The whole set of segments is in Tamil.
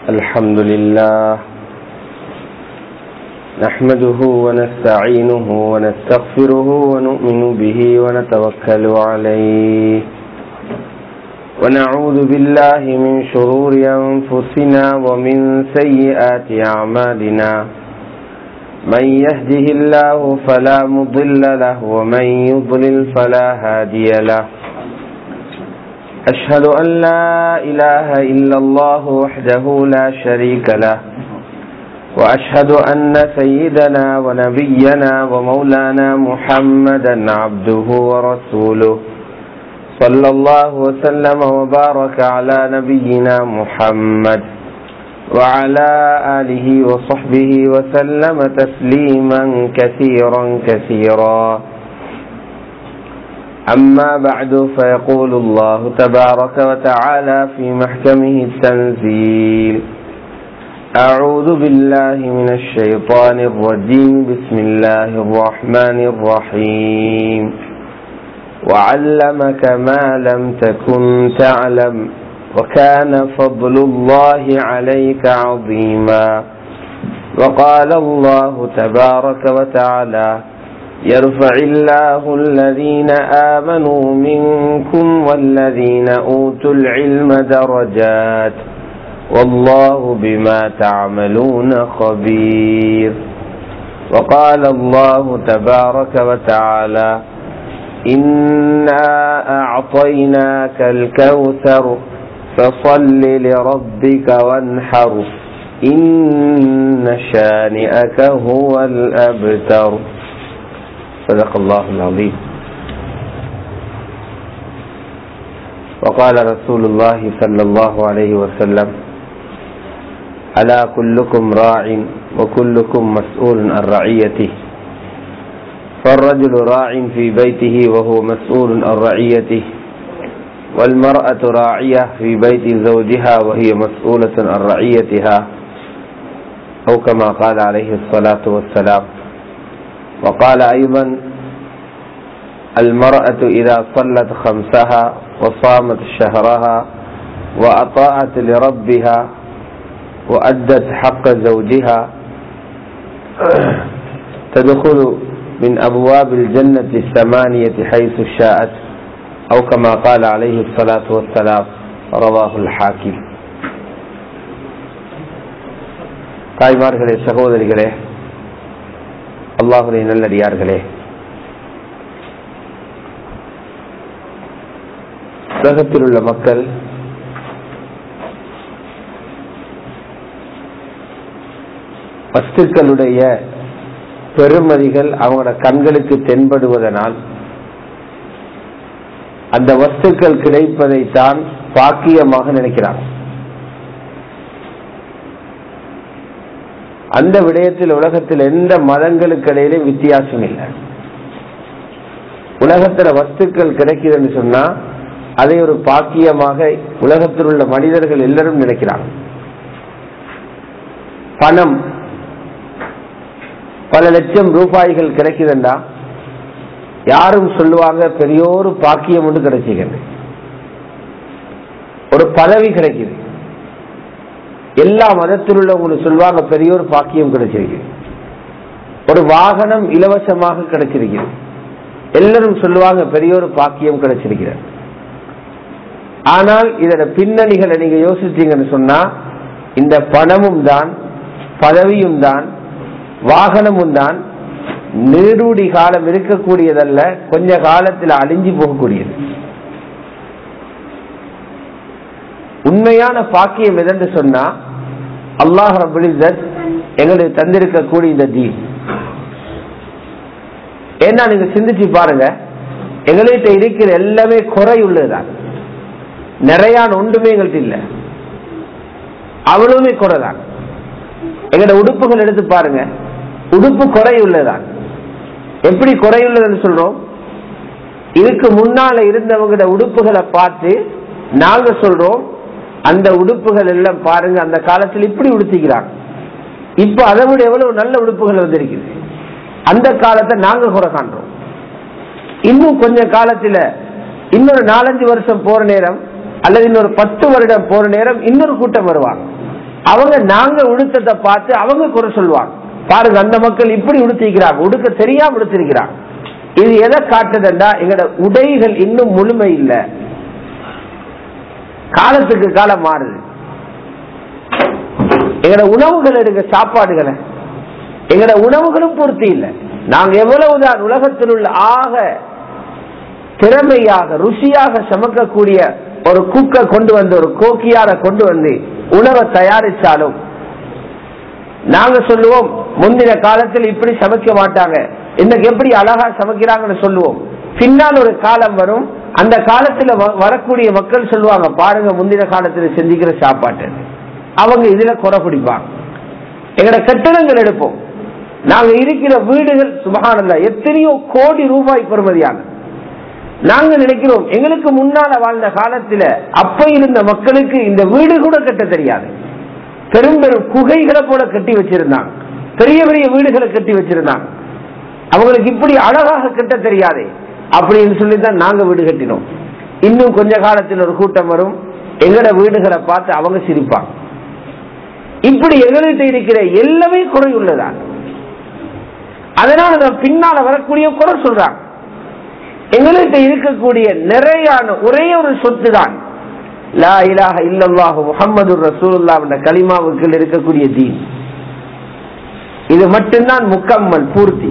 الحمد لله نحمده ونستعينه ونستغفره ونؤمن به ونتوكل عليه ونعوذ بالله من شرور أنفسنا ومن سيئات أعمالنا من يهده الله فلا مضل له ومن يضلل فلا هادي له أشهد أن لا إله إلا الله وحده لا شريك له وأشهد أن سيدنا ونبينا ومولانا محمدا عبده ورسوله صلى الله وسلم وبارك على نبينا محمد وعلى آله وصحبه وسلم تسليما كثيرا كثيرا أما بعد فيقول الله تبارك وتعالى في محكمه التنزيل أعوذ بالله من الشيطان الرجيم بسم الله الرحمن الرحيم وعلمك ما لم تكن تعلم وكان فضل الله عليك عظيما وقال الله تبارك وتعالى يرفع الله الذين آمنوا منكم والذين أوتوا العلم درجات والله بما تعملون خبير وقال الله تبارك وتعالى إنا أعطيناك الكوثر فصل لربك وانحر إن شانئك هو الأبتر صدق الله العظيم وقال رسول الله صلى الله عليه وسلم ألا كلكم راع وكلكم مسؤول عن رعيته فالرجل راع في بيته وهو مسؤول عن رعيته والمرأة راعية في بيت زوجها وهي مسؤولة عن رعيتها أو كما قال عليه الصلاة والسلام وقال أيضا المرأة إذا صلت خمسها وصامت شهرها وأطاعت لربها وأدت حق زوجها تدخل من أبواب الجنة الثمانية حيث شاءت أو كما قال عليه الصلاة والسلام رواه الحاكم தாய்மார்களே சகோதரிகளே அல்லாஹுடைய நல்லடியார்களே உலகத்தில் உள்ள மக்கள் வஸ்துக்களுடைய பெருமதிகள் அவங்களோட கண்களுக்கு தென்படுவதனால் அந்த வஸ்துக்கள் கிடைப்பதை தான் பாக்கியமாக நினைக்கிறாங்க அந்த விடயத்தில் உலகத்தில் எந்த மதங்களுக்கு இடையிலே வித்தியாசம் இல்லை உலகத்துல வஸ்துக்கள் கிடைக்குதுன்னு சொன்னா அதை ஒரு பாக்கியமாக உலகத்தில் உள்ள மனிதர்கள் எல்லாரும் நினைக்கிறாங்க பணம் பல லட்சம் ரூபாய்கள் கிடைக்குதுண்டா யாரும் சொல்லுவாங்க பெரியோரு பாக்கியம் ஒன்று கிடைச்சிக்கிறது ஒரு பதவி கிடைக்குது எல்லா மதத்தில் உள்ளவங்களுக்கு சொல்லுவாங்க பெரியோர் பாக்கியம் கிடைச்சிருக்கு ஒரு வாகனம் இலவசமாக கிடைச்சிருக்கிறது எல்லாரும் சொல்லுவாங்க பெரியோர் பாக்கியம் கிடைச்சிருக்கிறது ஆனால் இதோட பின்னணிகளை நீங்க யோசிச்சீங்கன்னு சொன்னா இந்த பணமும் தான் பதவியும் தான் வாகனமும் தான் நீடூடி காலம் இருக்கக்கூடியதல்ல கொஞ்ச காலத்தில் அழிஞ்சு போகக்கூடியது உண்மையான பாக்கியம் எதென்று சொன்னா அல்லாஹ் ரபுலிசத் எங்களுக்கு தந்திருக்கக்கூடிய இந்த தீன் ஏன்னா நீங்க சிந்திச்சு பாருங்க எங்கள்கிட்ட இருக்கிற எல்லாமே குறை உள்ளதுதான் நிறைய ஒன்றுமே எங்கள்கிட்ட இல்லை அவ்வளவுமே குறைதான் எங்களோட உடுப்புகள் எடுத்து பாருங்க உடுப்பு குறையுள்ளதான் எப்படி குறையுள்ளதுன்னு சொல்றோம் இதுக்கு முன்னால இருந்தவங்களோட உடுப்புகளை பார்த்து நாங்க சொல்றோம் அந்த உடுப்புகள் எல்லாம் பாருங்க அந்த காலத்தில் இப்படி உடுத்திக்கிறாங்க இப்ப அதை விட எவ்வளவு நல்ல உடுப்புகள் வந்திருக்குது அந்த காலத்தை நாங்க குறை காண்றோம் இன்னும் கொஞ்ச காலத்துல இன்னொரு நாலஞ்சு வருஷம் போற நேரம் அல்லது இன்னொரு பத்து வருடம் போற நேரம் இன்னொரு கூட்டம் வருவாங்க அவங்க நாங்க உடுத்தத்தை பார்த்து அவங்க குறை சொல்லுவாங்க பாருங்க அந்த மக்கள் இப்படி உடுத்திக்கிறாங்க உடுக்க தெரியாம உடுத்திருக்கிறாங்க இது எதை காட்டுதுன்னா எங்களோட உடைகள் இன்னும் முழுமை இல்லை காலத்துக்கு காலம் மாறுது எங்களோட உணவுகள் எடுங்க சாப்பாடுகளை எங்களோட உணவுகளும் பூர்த்தி இல்லை நாங்க எவ்வளவுதான் உலகத்தில் உள்ள ஆக திறமையாக ருசியாக சமைக்கக்கூடிய ஒரு குக்க கொண்டு வந்து ஒரு கோக்கியார கொண்டு வந்து உணவை தயாரிச்சாலும் நாங்க சொல்லுவோம் முந்தின காலத்தில் இப்படி சமைக்க மாட்டாங்க இன்னைக்கு எப்படி அழகா சமைக்கிறாங்கன்னு சொல்லுவோம் பின்னால் ஒரு காலம் வரும் அந்த காலத்துல வ- வரக்கூடிய மக்கள் சொல்லுவாங்க பாருங்க முந்தின காலத்துல செஞ்சுக்கிற சாப்பாட்டு அவங்க இதுல குறை பிடிப்பாங்க எங்கட கட்டணங்கள் எடுப்போம் நாங்க இருக்கிற வீடுகள் சுபகானல்ல எத்தனையோ கோடி ரூபாய் பெறுமதியான நாங்க நினைக்கிறோம் எங்களுக்கு முன்னால வாழ்ந்த காலத்துல அப்ப இருந்த மக்களுக்கு இந்த வீடு கூட கட்ட தெரியாது பெரும் பெரும் குகைகளை போல கட்டி வச்சிருந்தாங்க பெரிய பெரிய வீடுகளை கட்டி வச்சிருந்தாங்க அவங்களுக்கு இப்படி அழகாக கட்ட தெரியாது அப்படின்னு சொல்லி தான் நாங்க வீடு கட்டினோம் இன்னும் கொஞ்ச காலத்தில் ஒரு கூட்டம் வரும் எங்கட வீடுகளை பார்த்து அவங்க சிரிப்பாங்க இப்படி எங்கள்கிட்ட இருக்கிற எல்லாமே குறை உள்ளதான் அதனால தான் பின்னால வரக்கூடிய குறை சொல்றாங்க எங்கள்கிட்ட இருக்கக்கூடிய நிறையான ஒரே ஒரு சொத்து தான் லா இலாஹ இல்லல்லாஹு முஹம்மது ரசூலுல்லாஹ் என்ற கலிமாவுக்கு இருக்கக்கூடிய தீன் இது மட்டும்தான் முக்கம்மல் பூர்த்தி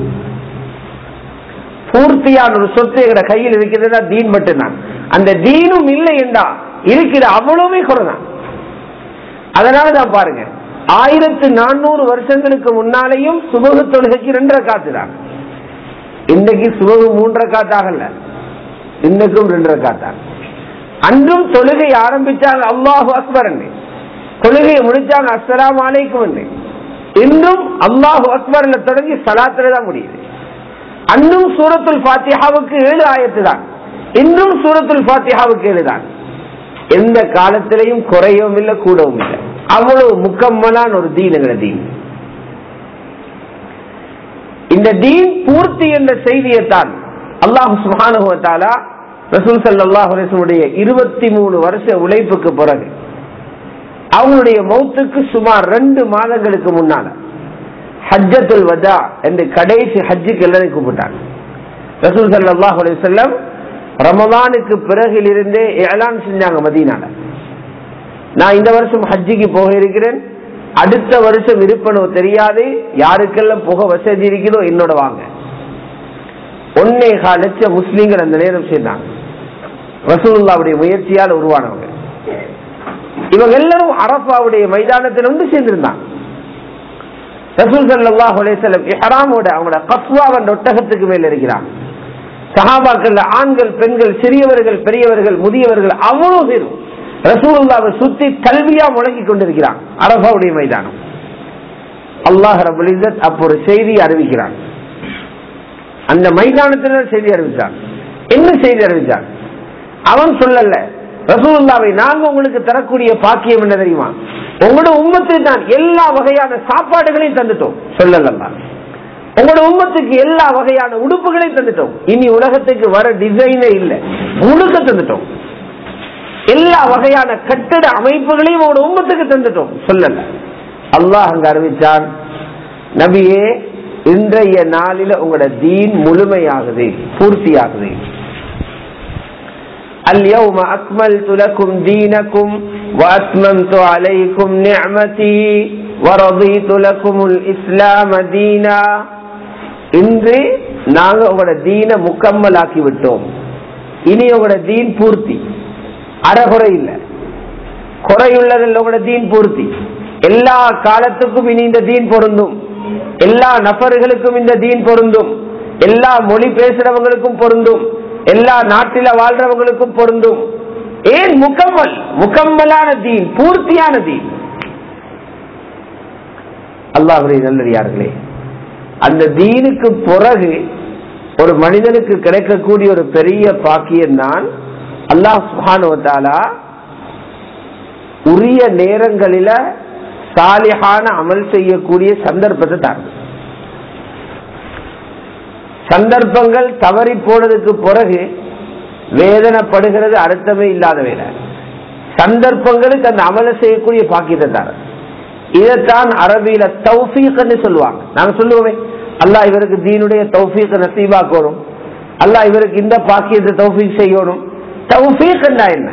பூர்த்தியான ஒரு சொத்து எங்க கையில் இருக்கிறதா தீன் மட்டும்தான் அந்த தீனும் இல்லை என்றா இருக்கிற அவ்வளவுமே குறைதான் அதனால தான் பாருங்க ஆயிரத்து நானூறு வருஷங்களுக்கு முன்னாலேயும் சுபகு தொழுகைக்கு ரெண்டரை காத்து தான் இன்னைக்கு சுபகு மூன்றரை காத்தாகல இன்னைக்கும் ரெண்டரை காத்தாக அன்றும் தொழுகை ஆரம்பிச்சாங்க அல்லாஹு அக்பர் தொழுகையை முடிச்சாங்க அஸ்ஸலாமு அலைக்கும் இன்றும் அல்லாஹு அக்பர்ல தொடங்கி சலாத்துல தான் முடியுது அன்றும் சூரத்துல் ஃபாத்திஹாவுக்கு ஏழு ஆயத்து தான் இன்றும் சூரத்துல் ஃபாத்திஹாவுக்கு ஏழு தான் எந்த காலத்திலையும் குறையவும் இல்லை கூடவும் இல்லை அவ்வளவு முக்கம்மலான ஒரு தீன் என்ற தீன் இந்த தீன் பூர்த்தி என்ற செய்தியைத்தான் அல்லாஹு சுபானுவத்தாலா ரசூல் சல்லாஹ் அலிஸ்முடைய இருபத்தி மூணு வருஷ உழைப்புக்கு பிறகு அவங்களுடைய மௌத்துக்கு சுமார் ரெண்டு மாதங்களுக்கு முன்னால ஹஜ்ஜத்துல் வதா என்று கடைசி ஹஜ்ஜுக்கு எல்லாரையும் கூப்பிட்டாங்க ரசூல் சல்லாஹ் அலிசல்லம் ரமதானுக்கு பிறகிலிருந்தே ஏலான் செஞ்சாங்க மதீனால நான் இந்த வருஷம் ஹஜ்ஜிக்கு போக இருக்கிறேன் அடுத்த வருஷம் இருப்பனோ தெரியாது யாருக்கெல்லாம் புக வசதி இருக்குதோ என்னோட வாங்க ஒன்னே கால் லட்சம் முஸ்லீம்கள் அந்த நேரம் சேர்ந்தாங்க ரசூலுல்லாவுடைய முயற்சியால் உருவானவங்க இவங்க எல்லாரும் அரபாவுடைய மைதானத்தில் வந்து சேர்ந்திருந்தாங்க ரசூல் சல்லாஹ் அலேசல்லம் இஹராமோட அவங்களோட கஸ்வாவன் ஒட்டகத்துக்கு மேல் இருக்கிறாங்க சஹாபாக்கள் ஆண்கள் பெண்கள் சிறியவர்கள் பெரியவர்கள் முதியவர்கள் அவ்வளவு பேரும் ரசூலுல்லாவை சுத்தி கல்வியா முழங்கி கொண்டிருக்கிறான் அரபாவுடைய மைதானம் அல்லாஹ் ரபுல் இஸ்ஸத் அப்போ ஒரு செய்தி அறிவிக்கிறான் அந்த மைதானத்தில் செய்தி அறிவிச்சான் என்ன செய்தி அறிவிச்சான் அவன் சொல்லல ரசூலுல்லாவை நாங்க உங்களுக்கு தரக்கூடிய பாக்கியம் என்ன தெரியுமா உங்களோட உம்மத்தை தான் எல்லா வகையான சாப்பாடுகளையும் தந்துட்டோம் சொல்லலல்லா உங்களோட உம்மத்துக்கு எல்லா வகையான உடுப்புகளையும் தந்துட்டோம் இனி உலகத்துக்கு வர டிசைனே இல்லை முழுக்க தந்துட்டோம் எல்லா வகையான கட்டட அமைப்புகளையும் உங்களோட உம்மத்துக்கு தந்துட்டோம் சொல்லல அல்லாஹ் அங்க அறிவிச்சான் நபியே இன்றைய நாளில உங்களோட தீன் முழுமையாகுது பூர்த்தியாகுது اليوم أكملت لكم دينكم وأتممت عليكم نعمتي ورضيت لكم الإسلام دينا இன்று நாங்க உங்களோட தீன முக்கம்மலாக்கி விட்டோம் இனி உங்களோட தீன் பூர்த்தி அறகுறை இல்ல குறையுள்ளதில் உங்களோட தீன் பூர்த்தி எல்லா காலத்துக்கும் இனி இந்த தீன் பொருந்தும் எல்லா நபர்களுக்கும் இந்த தீன் பொருந்தும் எல்லா மொழி பேசுறவங்களுக்கும் பொருந்தும் எல்லா நாட்டில வாழ்றவங்களுக்கும் பொருந்தும் ஏன் முக்கம்மல் முக்கம்மலான தீன் பூர்த்தியான தீன் அல்லாஹுடைய நல்லடியார்களே அந்த தீனுக்கு பிறகு ஒரு மனிதனுக்கு கிடைக்கக்கூடிய ஒரு பெரிய பாக்கியம் தான் அல்லாஹ் சுபானுவத்தாலா உரிய நேரங்களில சாலிஹான அமல் செய்யக்கூடிய சந்தர்ப்பத்தை தாங்க சந்தர்ப்பங்கள் தவறி போனதுக்கு பிறகு வேதனைப்படுகிறது அர்த்தமே இல்லாத வேலை சந்தர்ப்பங்களுக்கு அந்த அமலை செய்யக்கூடிய பாக்கியத்தை தர இதைத்தான் அரபியில தௌஃபீக்னு சொல்லுவாங்க நாங்க சொல்லுவோமே அல்லாஹ் இவருக்கு தீனுடைய தௌஃபீக் நசீபாக்கணும் அல்லாஹ் இவருக்கு இந்த பாக்கியத்தை தௌஃபீக் செய்யணும் தௌஃபீக் என்ன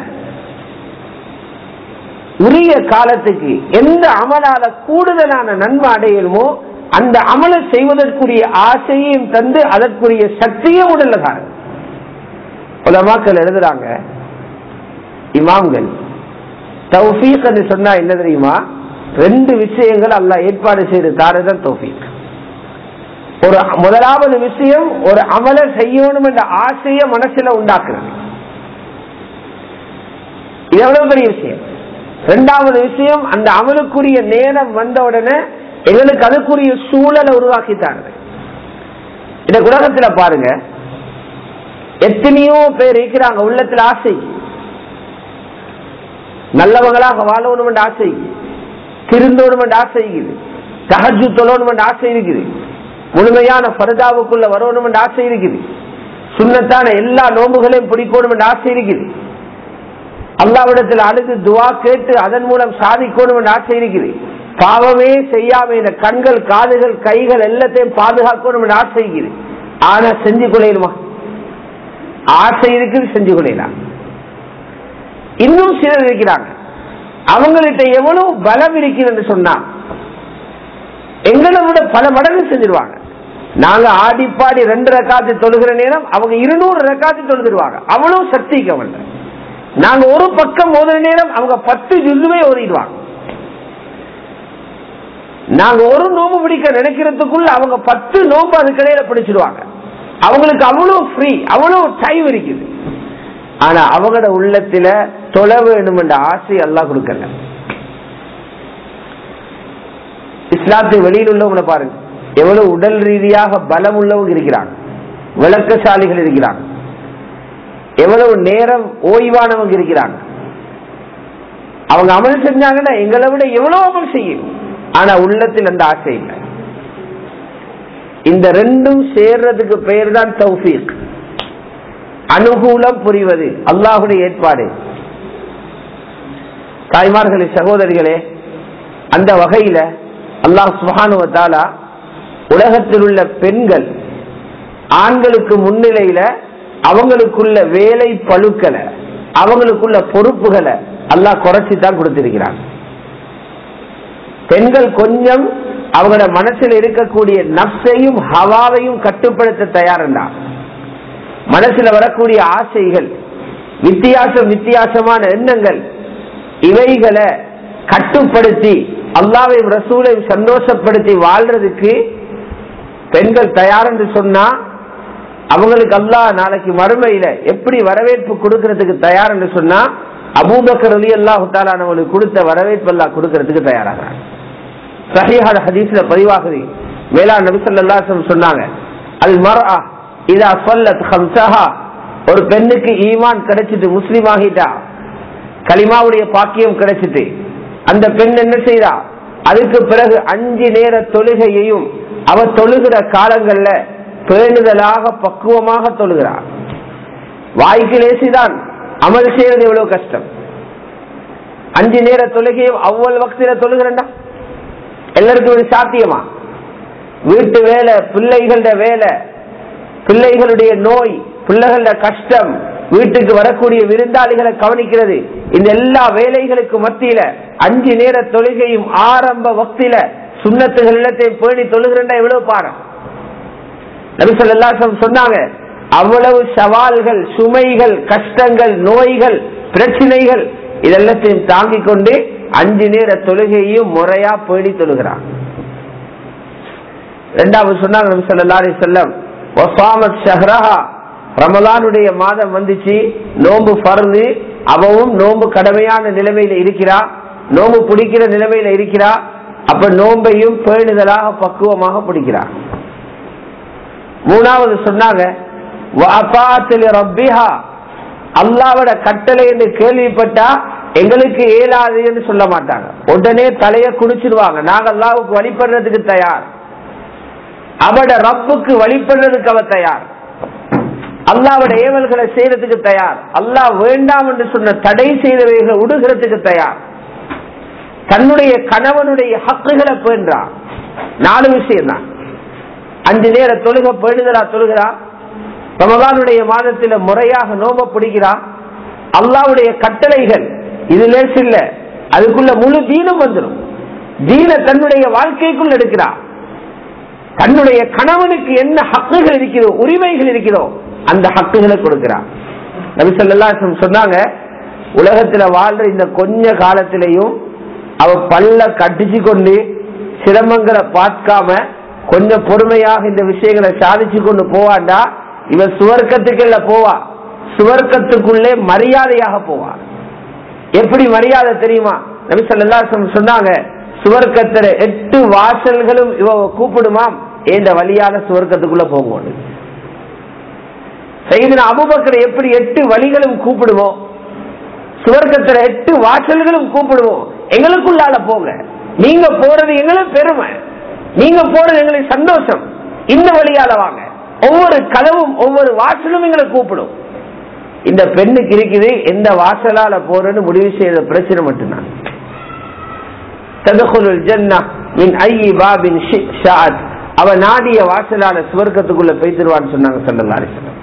உரிய காலத்துக்கு எந்த அமலால கூடுதலான நன்மை அடையணுமோ அந்த அமலை செய்வதற்குரிய ஆசையையும் தந்து அதற்குரிய சக்தியும் உடல்ல காரணம் உலமாக்கள் எழுதுறாங்க இமாம்கள் தௌஃபீக் என்று சொன்னா என்ன தெரியுமா ரெண்டு விஷயங்கள் அல்லாஹ் ஏற்பாடு செய்து தாரதான் தௌஃபீக் ஒரு முதலாவது விஷயம் ஒரு அமலை செய்யணும் என்ற ஆசைய மனசுல உண்டாக்குறது இது எவ்வளவு பெரிய விஷயம் ரெண்டாவது விஷயம் அந்த அமலுக்குரிய நேரம் வந்த உடனே எங்களுக்கு அதுக்குரிய சூழலை உருவாக்கித்தாங்க இந்த உலகத்துல பாருங்க எத்தனையோ பேர் இருக்கிறாங்க உள்ளத்துல ஆசை நல்லவங்களாக வாழணும் என்ற ஆசை திருந்தோணும் என்ற ஆசை இருக்குது தகஜு தொழணும் என்ற ஆசை இருக்குது முழுமையான பரதாவுக்குள்ள வரணும் என்ற ஆசை இருக்குது சுண்ணத்தான எல்லா நோம்புகளையும் பிடிக்கணும் என்ற ஆசை இருக்குது அல்லாவிடத்தில் அழுது துவா கேட்டு அதன் மூலம் சாதிக்கணும் என்ற ஆசை இருக்குது பாவமே செய்யாம இந்த கண்கள் காதுகள் கைகள் எல்லாத்தையும் பாதுகாக்கணும் என்ற ஆசை இருக்குது ஆனா செஞ்சு கொள்ளையிடுமா ஆசை இருக்குது செஞ்சு கொள்ளலாம் இன்னும் சிலர் இருக்கிறாங்க அவங்கள்ட்ட எவ்வளவு பலம் இருக்குதுன்னு சொன்னா எங்களை விட பல மடங்கு செஞ்சிருவாங்க நாங்க ஆடி பாடி ரெண்டு ரெக்காத்து தொழுகிற நேரம் அவங்க இருநூறு ரெக்காத்து தொழுதுருவாங்க அவ்வளவு சக்திக்கு அவங்க நாங்க ஒரு பக்கம் ஓதுற நேரம் அவங்க பத்து ஜுல்லுமே ஓதிடுவாங்க நாங்க ஒரு நோம்பு பிடிக்க நினைக்கிறதுக்குள்ள அவங்க பத்து நோம்பு அதுக்கிடையில பிடிச்சிடுவாங்க அவங்களுக்கு அவ்வளவு ஃப்ரீ அவ்வளவு டைம் இருக்குது ஆனா அவங்களோட உள்ளத்துல தொலை வேணும் என்ற ஆசை எல்லாம் கொடுக்கல இஸ்லாத்து வெளியில் உள்ளவங்களை பாருங்க எவ்வளவு உடல் ரீதியாக பலம் உள்ளவங்க இருக்கிறாங்க விளக்கசாலிகள் இருக்கிறாங்க எவ்வளவு நேரம் ஓய்வானவங்க இருக்கிறாங்க அவங்க அமல் செஞ்சாங்கன்னா எங்களை விட எவ்வளவு அமல் செய்யும் ஆனா உள்ளத்தில் அந்த ஆசை இல்லை இந்த ரெண்டும் சேர்றதுக்கு பெயர் தான் தௌஃபீக் அனுகூலம் புரிவது அல்லாஹுடைய ஏற்பாடு தாய்மார்களே சகோதரிகளே அந்த வகையில அல்லாஹ் சுபானுவத்தாலா உலகத்தில் உள்ள பெண்கள் ஆண்களுக்கு முன்னிலையில அவங்களுக்குள்ள வேலை பழுக்களை அவங்களுக்குள்ள பொறுப்புகளை அல்லாஹ் குறைச்சி தான் கொடுத்திருக்கிறான் பெண்கள் கொஞ்சம் அவங்களோட மனசில் இருக்கக்கூடிய நப்சையும் ஹவாவையும் கட்டுப்படுத்த தயார்னா மனசுல வரக்கூடிய ஆசைகள் வித்தியாசம் வித்தியாசமான எண்ணங்கள் இவைகளை கட்டுப்படுத்தி அல்லாவையும் ரசூலையும் சந்தோஷப்படுத்தி வாழ்றதுக்கு பெண்கள் தயார் என்று சொன்னா அவங்களுக்கு அல்லாஹ் நாளைக்கு மறுமையில எப்படி வரவேற்பு கொடுக்கறதுக்கு தயார் என்று சொன்னா அபூபக்கர் அலி அல்லாஹு அவங்களுக்கு கொடுத்த வரவேற்பு எல்லாம் கொடுக்கறதுக்கு தயாராகிறாங்க சஹிஹான ஹதீஸ்ல பதிவாகுது மேலாண் நபி ஸல்லல்லாஹு சொன்னாங்க அல் மர்ஆ இதா ஸல்லத் ஹம்ஸஹா ஒரு பெண்ணுக்கு ஈமான் கிடைச்சிட்டு முஸ்லீம் ஆகிட்டா கலிமாவுடைய பாக்கியம் கிடைச்சிட்டு அந்த பெண் என்ன செய்தா அதுக்கு பிறகு அஞ்சு நேர தொழுகையையும் அவ தொழுகிற காலங்கள்ல பேணுதலாக பக்குவமாக தொழுகிறார் வாய்க்கு லேசிதான் அமல் செய்யறது எவ்வளவு கஷ்டம் அஞ்சு நேர தொழுகையும் அவ்வளவு வக்தில தொழுகிறேன்டா எல்லாருக்கும் இது சாத்தியமா வீட்டு வேலை பிள்ளைகளோட வேலை பிள்ளைகளுடைய நோய் பிள்ளைகளோட கஷ்டம் வீட்டுக்கு வரக்கூடிய விருந்தாளிகளை கவனிக்கிறது இந்த எல்லா வேலைகளுக்கு மத்தியில அஞ்சு நேர தொழுகையும் ஆரம்ப வக்தில சுண்ணத்துகள் எல்லாத்தையும் பேணி தொழுகிறேன்டா எவ்வளவு பாரம் நபிசல் எல்லாரும் சொன்னாங்க அவ்வளவு சவால்கள் சுமைகள் கஷ்டங்கள் நோய்கள் பிரச்சனைகள் இதெல்லாத்தையும் தாங்கிக் கொண்டு அஞ்சு நேர தொழுகையும் முறையா பேடி தொழுகிறான் இரண்டாவது சொன்னாங்க நபி ஸல்லல்லாஹு அலைஹி வஸல்லம் வஸாமத் ஷஹ்ரஹா ரமலானுடைய மாதம் வந்துச்சு நோன்பு பறந்து அவவும் நோன்பு கடமையான நிலைமையில இருக்கிறா நோன்பு பிடிக்கிற நிலைமையில இருக்கிறா அப்ப நோன்பையும் பேணுதலாக பக்குவமாக பிடிக்கிறா மூணாவது சொன்னாங்க அல்லாவோட கட்டளை என்று கேள்விப்பட்டா எங்களுக்கு இயலாது என்று சொல்ல மாட்டாங்க உடனே தலைய குடிச்சிருவாங்க நாங்க அல்லாவுக்கு வழிபடுறதுக்கு தயார் அவட ரப்புக்கு வழிபடுறதுக்கு அவ தயார் அல்லாவோட ஏவல்களை செய்யறதுக்கு தயார் அல்லாஹ் வேண்டாம் என்று சொன்ன தடை செய்தவைகளை உடுகிறதுக்கு தயார் தன்னுடைய கணவனுடைய ஹக்குகளை பேண்டான் நாலு விஷயம் தான் அஞ்சு நேர தொழுக பேணுதலா தொழுகிறா ரமதானுடைய மாதத்துல முறையாக நோம்ப பிடிக்கிறா அல்லாவுடைய கட்டளைகள் இது லேஸ் இல்ல அதுக்குள்ள முழு தீனம் வந்துடும் தீன தன்னுடைய வாழ்க்கைக்குள் எடுக்கிறா தன்னுடைய கணவனுக்கு என்ன ஹக்குகள் இருக்கிறதோ உரிமைகள் இருக்கிறதோ அந்த ஹக்குகளை கொடுக்கிறார் நபிசல்லா சொன்னாங்க உலகத்துல வாழ்ற இந்த கொஞ்ச காலத்திலையும் அவ பல்ல கட்டிச்சு கொண்டு சிரமங்களை பார்க்காம கொஞ்சம் பொறுமையாக இந்த விஷயங்களை சாதிச்சு கொண்டு போவாண்டா இவன் சுவர்க்கத்துக்குள்ள போவா சுவர்க்கத்துக்குள்ளே மரியாதையாக போவா எப்படி மரியாதை தெரியுமா நபிசல்லா சொன்னாங்க சுவர்க்கத்துல எட்டு வாசல்களும் இவ கூப்பிடுமாம் இந்த வழியான சுவர்க்கத்துக்குள்ள போகும் செய்தின அபுபக்கரை எப்படி எட்டு வழிகளும் கூப்பிடுவோம் சுவர்க்கத்துல எட்டு வாசல்களும் கூப்பிடுவோம் எங்களுக்குள்ளால போங்க நீங்க போறது எங்களுக்கு பெருமை நீங்க போறது எங்களுக்கு சந்தோஷம் இந்த வழியால வாங்க ஒவ்வொரு கதவும் ஒவ்வொரு வாசலும் எங்களை கூப்பிடும் இந்த பெண்ணுக்கு இருக்குது எந்த வாசலால போறேன்னு முடிவு செய்த பிரச்சனை மட்டும்தான் ததகுலுல் ஜன்னா மின் ஐயி பாபின் ஷாத் அவ நாடிய வாசலான சுவர்க்கத்துக்குள்ள பெய்திருவான்னு சொன்னாங்க சல்லல்லா அலிஸ்லாம்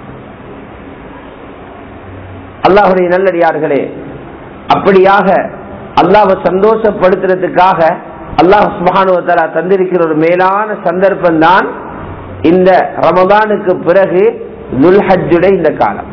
அல்லாஹுடைய நல்லடியார்களே அப்படியாக அல்லாஹை சந்தோஷப்படுத்துறதுக்காக அல்லாஹ் சுபானுவத்தலா தந்திருக்கிற ஒரு மேலான சந்தர்ப்பம் தான் இந்த ரமதானுக்கு பிறகு துல்ஹஜுடைய இந்த காலம்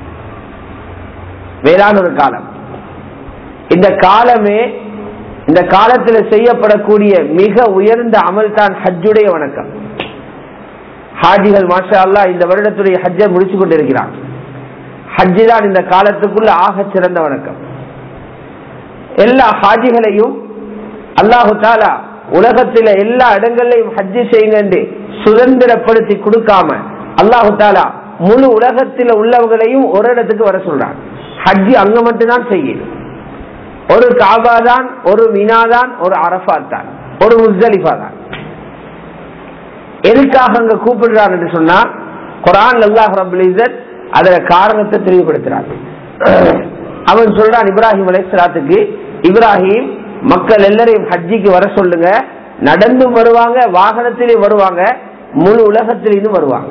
மேலான ஒரு காலம் இந்த காலமே இந்த காலத்தில் செய்யப்படக்கூடிய மிக உயர்ந்த அமல் தான் ஹஜ்ஜுடைய வணக்கம் ஹாஜிகள் மாஷா அல்லா இந்த வருடத்துடைய ஹஜ்ஜை முடிச்சு கொண்டிருக்கிறான் ஹஜ்ஜு தான் இந்த காலத்துக்குள்ள ஆக சிறந்த வணக்கம் எல்லா ஹாஜிகளையும் அல்லாஹு தாலா உலகத்தில எல்லா இடங்கள்லையும் ஹஜ்ஜு செய்யுங்க சுதந்திரப்படுத்தி கொடுக்காம அல்லாஹு தாலா முழு உலகத்தில் உள்ளவங்களையும் ஒரு இடத்துக்கு வர சொல்றான் ஹஜ்ஜு அங்க மட்டும்தான் செய்யணும் ஒரு காபா தான் ஒரு மினா தான் ஒரு அரபாத் தான் ஒரு முஸ்தலிஃபா தான் எதுக்காக அங்க கூப்பிடுறான் என்று சொன்னா குரான் அல்லாஹ் ரபுல் இசத் அதுல காரணத்தை தெளிவுபடுத்துறான் அவன் சொல்றான் இப்ராஹிம் அலைசலாத்துக்கு இப்ராஹிம் மக்கள் எல்லாரையும் ஹஜ்ஜிக்கு வர சொல்லுங்க நடந்தும் வருவாங்க வாகனத்திலையும் வருவாங்க முழு உலகத்திலும் வருவாங்க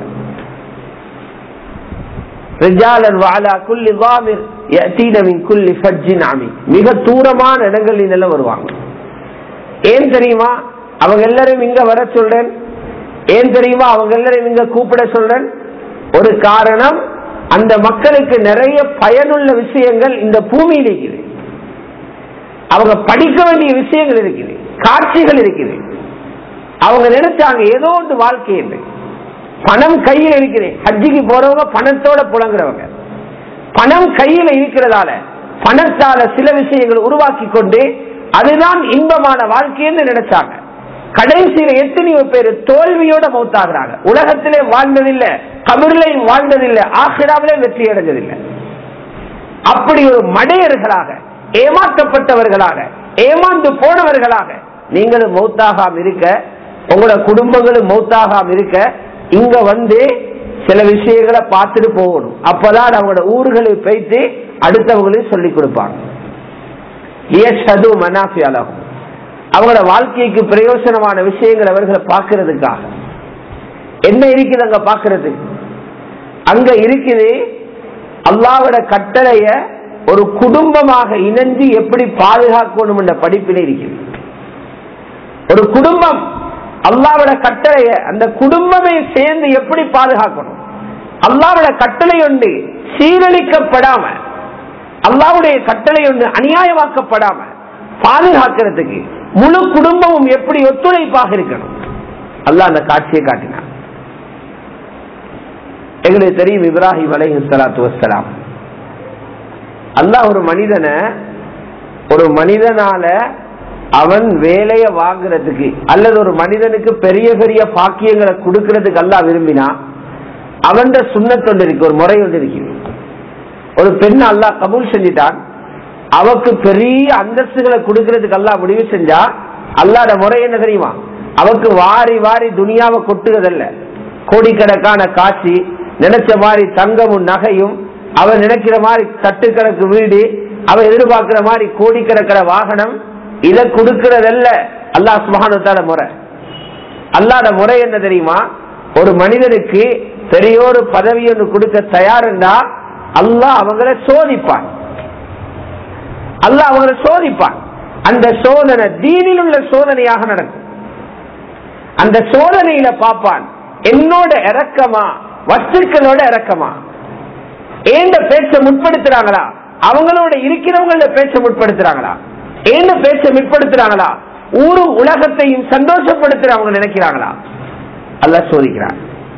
மிக தூரமான இடங்கள் எல்லாம் வருவாங்க ஏன் தெரியுமா அவங்க எல்லாரும் இங்க வர சொல்றேன் ஏன் தெரியுமா அவங்க எல்லாரும் இங்க கூப்பிட சொல்றேன் ஒரு காரணம் அந்த மக்களுக்கு நிறைய பயனுள்ள விஷயங்கள் இந்த பூமியில் இருக்குது அவங்க படிக்க வேண்டிய விஷயங்கள் இருக்குது காட்சிகள் இருக்குது அவங்க நினைச்சாங்க ஏதோ ஒன்று வாழ்க்கை என்று பணம் கையில் இருக்குது ஹஜ்ஜிக்கு போறவங்க பணத்தோட புலங்குறவங்க பணம் கையில் இருக்கிறதால பணத்தால சில விஷயங்கள் உருவாக்கி கொண்டு அதுதான் இன்பமான வாழ்க்கைன்னு நினைச்சாங்க கடைசியில எத்தனையோ பேர் தோல்வியோட மௌத்தாகிறாங்க உலகத்திலே வாழ்ந்ததில்லை கபரிலையும் வாழ்ந்ததில்லை ஆசிராவிலே வெற்றி அடைஞ்சதில்லை அப்படி ஒரு மடையர்களாக ஏமாற்றப்பட்டவர்களாக ஏமாந்து போனவர்களாக நீங்களும் மௌத்தாகாம இருக்க உங்களோட குடும்பங்களும் மௌத்தாகாம இருக்க இங்க வந்து சில விஷயங்களை பார்த்துட்டு போகணும் அப்பதான் அவங்களோட ஊர்களில் போயிட்டு அடுத்தவங்களையும் சொல்லி கொடுப்பாங்க மனாஃபியாலாகும் அவங்களோட வாழ்க்கைக்கு பிரயோசனமான விஷயங்கள் அவர்களை பார்க்கறதுக்காக என்ன இருக்குது அங்க பாக்குறது அங்க இருக்குது அல்லாவோட கட்டளைய ஒரு குடும்பமாக இணைஞ்சு எப்படி பாதுகாக்கணும் என்ற படிப்பினை இருக்குது ஒரு குடும்பம் அல்லாவோட கட்டளைய அந்த குடும்பமே சேர்ந்து எப்படி பாதுகாக்கணும் அல்லாவோட கட்டளை ஒன்று சீரழிக்கப்படாம அல்லாவுடைய கட்டளை ஒன்று அநியாயமாக்கப்படாம பாதுகாக்கிறதுக்கு முழு குடும்பமும் எப்படி ஒத்துழைப்பாக இருக்கணும் அல்லாஹ் அந்த காட்சியை காட்டினார் எங்களுக்கு தெரியும் இப்ராஹிம் அலைஹி சலாத்து வசலாம் அல்லாஹ் ஒரு மனிதனை ஒரு மனிதனால அவன் வேலையை வாங்குறதுக்கு அல்லது ஒரு மனிதனுக்கு பெரிய பெரிய பாக்கியங்களை கொடுக்கறதுக்கு அல்லாஹ் விரும்பினா அவன் சுண்ணத்தொண்டு இருக்கு ஒரு முறை ஒன்று இருக்கு ஒரு பெண் அல்லாஹ் கபூல் செஞ்சிட்டான் அவக்கு பெரிய அந்தஸ்துகளை கொடுக்கறதுக்கு அல்லாஹ் முடிவு செஞ்சா அல்லாட முறை என்ன தெரியுமா அவக்கு வாரி வாரி துனியாவை கொட்டுவதல்ல கோடிக்கணக்கான காட்சி நினைச்ச மாதிரி தங்கமும் நகையும் அவன் நினைக்கிற மாதிரி தட்டுக்கணக்கு வீடு அவன் எதிர்பார்க்கிற மாதிரி கோடிக்கணக்கிற வாகனம் இத கொடுக்கறதல்ல அல்லாஹ் சுபஹானுத்தால முறை அல்லாத முறை என்ன தெரியுமா ஒரு மனிதனுக்கு பெரிய ஒரு பதவி ஒன்று கொடுக்க தயாருண்டா அல்லாஹ் அவங்களை சோதிப்பான் அல்லாஹ் அவங்களை சோதிப்பான் அந்த சோதனை தீனில் உள்ள சோதனையாக நடக்கும் அந்த சோதனையில பார்ப்பான் என்னோட இறக்கமா வஸ்துக்களோட இறக்கமா ஏண்ட பேச்ச முற்படுத்துறாங்களா அவங்களோட இருக்கிறவங்கள பேச்ச முற்படுத்துறாங்களா ஏண்ட பேச்ச முற்படுத்துறாங்களா ஊரு உலகத்தையும் சந்தோஷப்படுத்துறவங்க நினைக்கிறாங்களா அல்ல சோதிக்கிறான்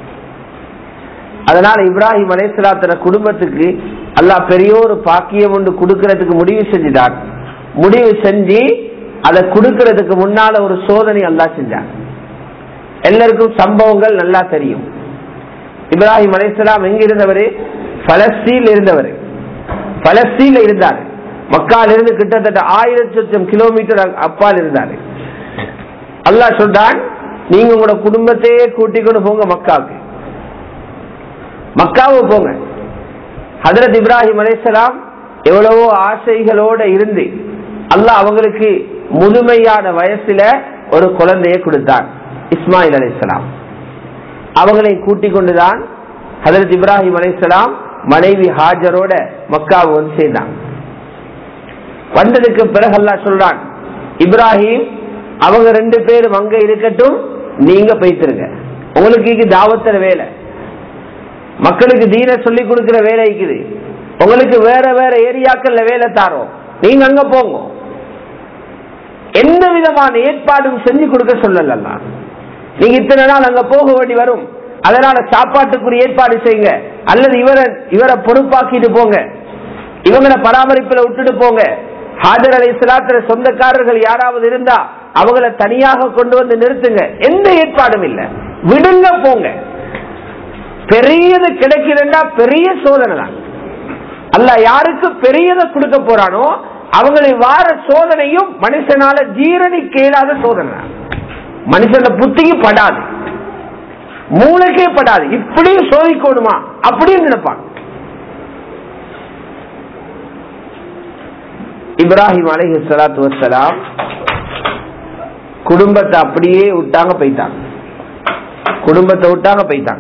அதனால இப்ராஹிம் அலேஸ்லாத்தின குடும்பத்துக்கு அல்லாஹ் பெரிய ஒரு பாக்கியம் ஒன்று கொடுக்கறதுக்கு முடிவு செஞ்சுட்டான் முடிவு செஞ்சு அதை கொடுக்கறதுக்கு முன்னால ஒரு சோதனை அல்லாஹ் செஞ்சான் எல்லாருக்கும் சம்பவங்கள் நல்லா தெரியும் இப்ராஹிம் அலைசலாம் எங்க இருந்தவர் பலஸ்தீன் இருந்தவர் பலஸ்தீன்ல இருந்தார் மக்கால் இருந்து கிட்டத்தட்ட ஆயிரத்தி லட்சம் கிலோமீட்டர் அப்பால் இருந்தார் அல்லாஹ் சொல்றான் நீங்க உங்களோட குடும்பத்தையே கூட்டிக் கொண்டு போங்க மக்காவுக்கு மக்காவு போங்க ஹதரத் இப்ராஹிம் அலைசலாம் எவ்வளவோ ஆசைகளோட இருந்து அல்லாஹ் அவங்களுக்கு முதுமையான வயசுல ஒரு குழந்தையை கொடுத்தான் இஸ்மாயில் அலைசலாம் அவங்களை கூட்டிக் கொண்டுதான் ஹதரத் இப்ராஹிம் அலைசலாம் மனைவி ஹாஜரோட மக்காவை வந்து சேர்ந்தாங்க வந்ததுக்கு பிறகு அல்லாஹ் சொல்றான் இப்ராஹிம் அவங்க ரெண்டு பேரும் அங்க இருக்கட்டும் நீங்க போய்த்திருங்க உங்களுக்கு இங்க தாவத்துற வேலை மக்களுக்கு தீன சொல்லி கொடுக்கிற வேலை இருக்குது உங்களுக்கு வேற வேற ஏரியாக்கள்ல வேலை தாரோம் நீங்க அங்க போங்க எந்த விதமான ஏற்பாடும் செஞ்சு கொடுக்க சொல்லல நீங்க இத்தனை நாள் அங்க போக வேண்டி வரும் அதனால சாப்பாட்டுக்குரிய ஏற்பாடு செய்யுங்க அல்லது இவரை இவரை பொறுப்பாக்கிட்டு போங்க இவங்களை பராமரிப்புல விட்டுட்டு போங்க ஹாஜர் அலை சிலாத்திர சொந்தக்காரர்கள் யாராவது இருந்தா அவங்கள தனியாக கொண்டு வந்து நிறுத்துங்க எந்த ஏற்பாடும் இல்ல விடுங்க போங்க பெரியது கிடைக்குதுன்னா பெரிய சோதனை தான் அல்ல யாருக்கு பெரியதை கொடுக்க போறானோ அவங்களை வார சோதனையும் மனுஷனால ஜீரணிக்க இயலாத சோதனை மனுஷன புத்திக்கு படாது மூளைக்கே படாது இப்படியும் சோதிக்கணுமா அப்படின்னு நினைப்பாங்க இப்ராஹிம் அலஹி சலாத்து வசலாம் குடும்பத்தை அப்படியே விட்டாங்க போயிட்டாங்க குடும்பத்தை விட்டாங்க போயிட்டாங்க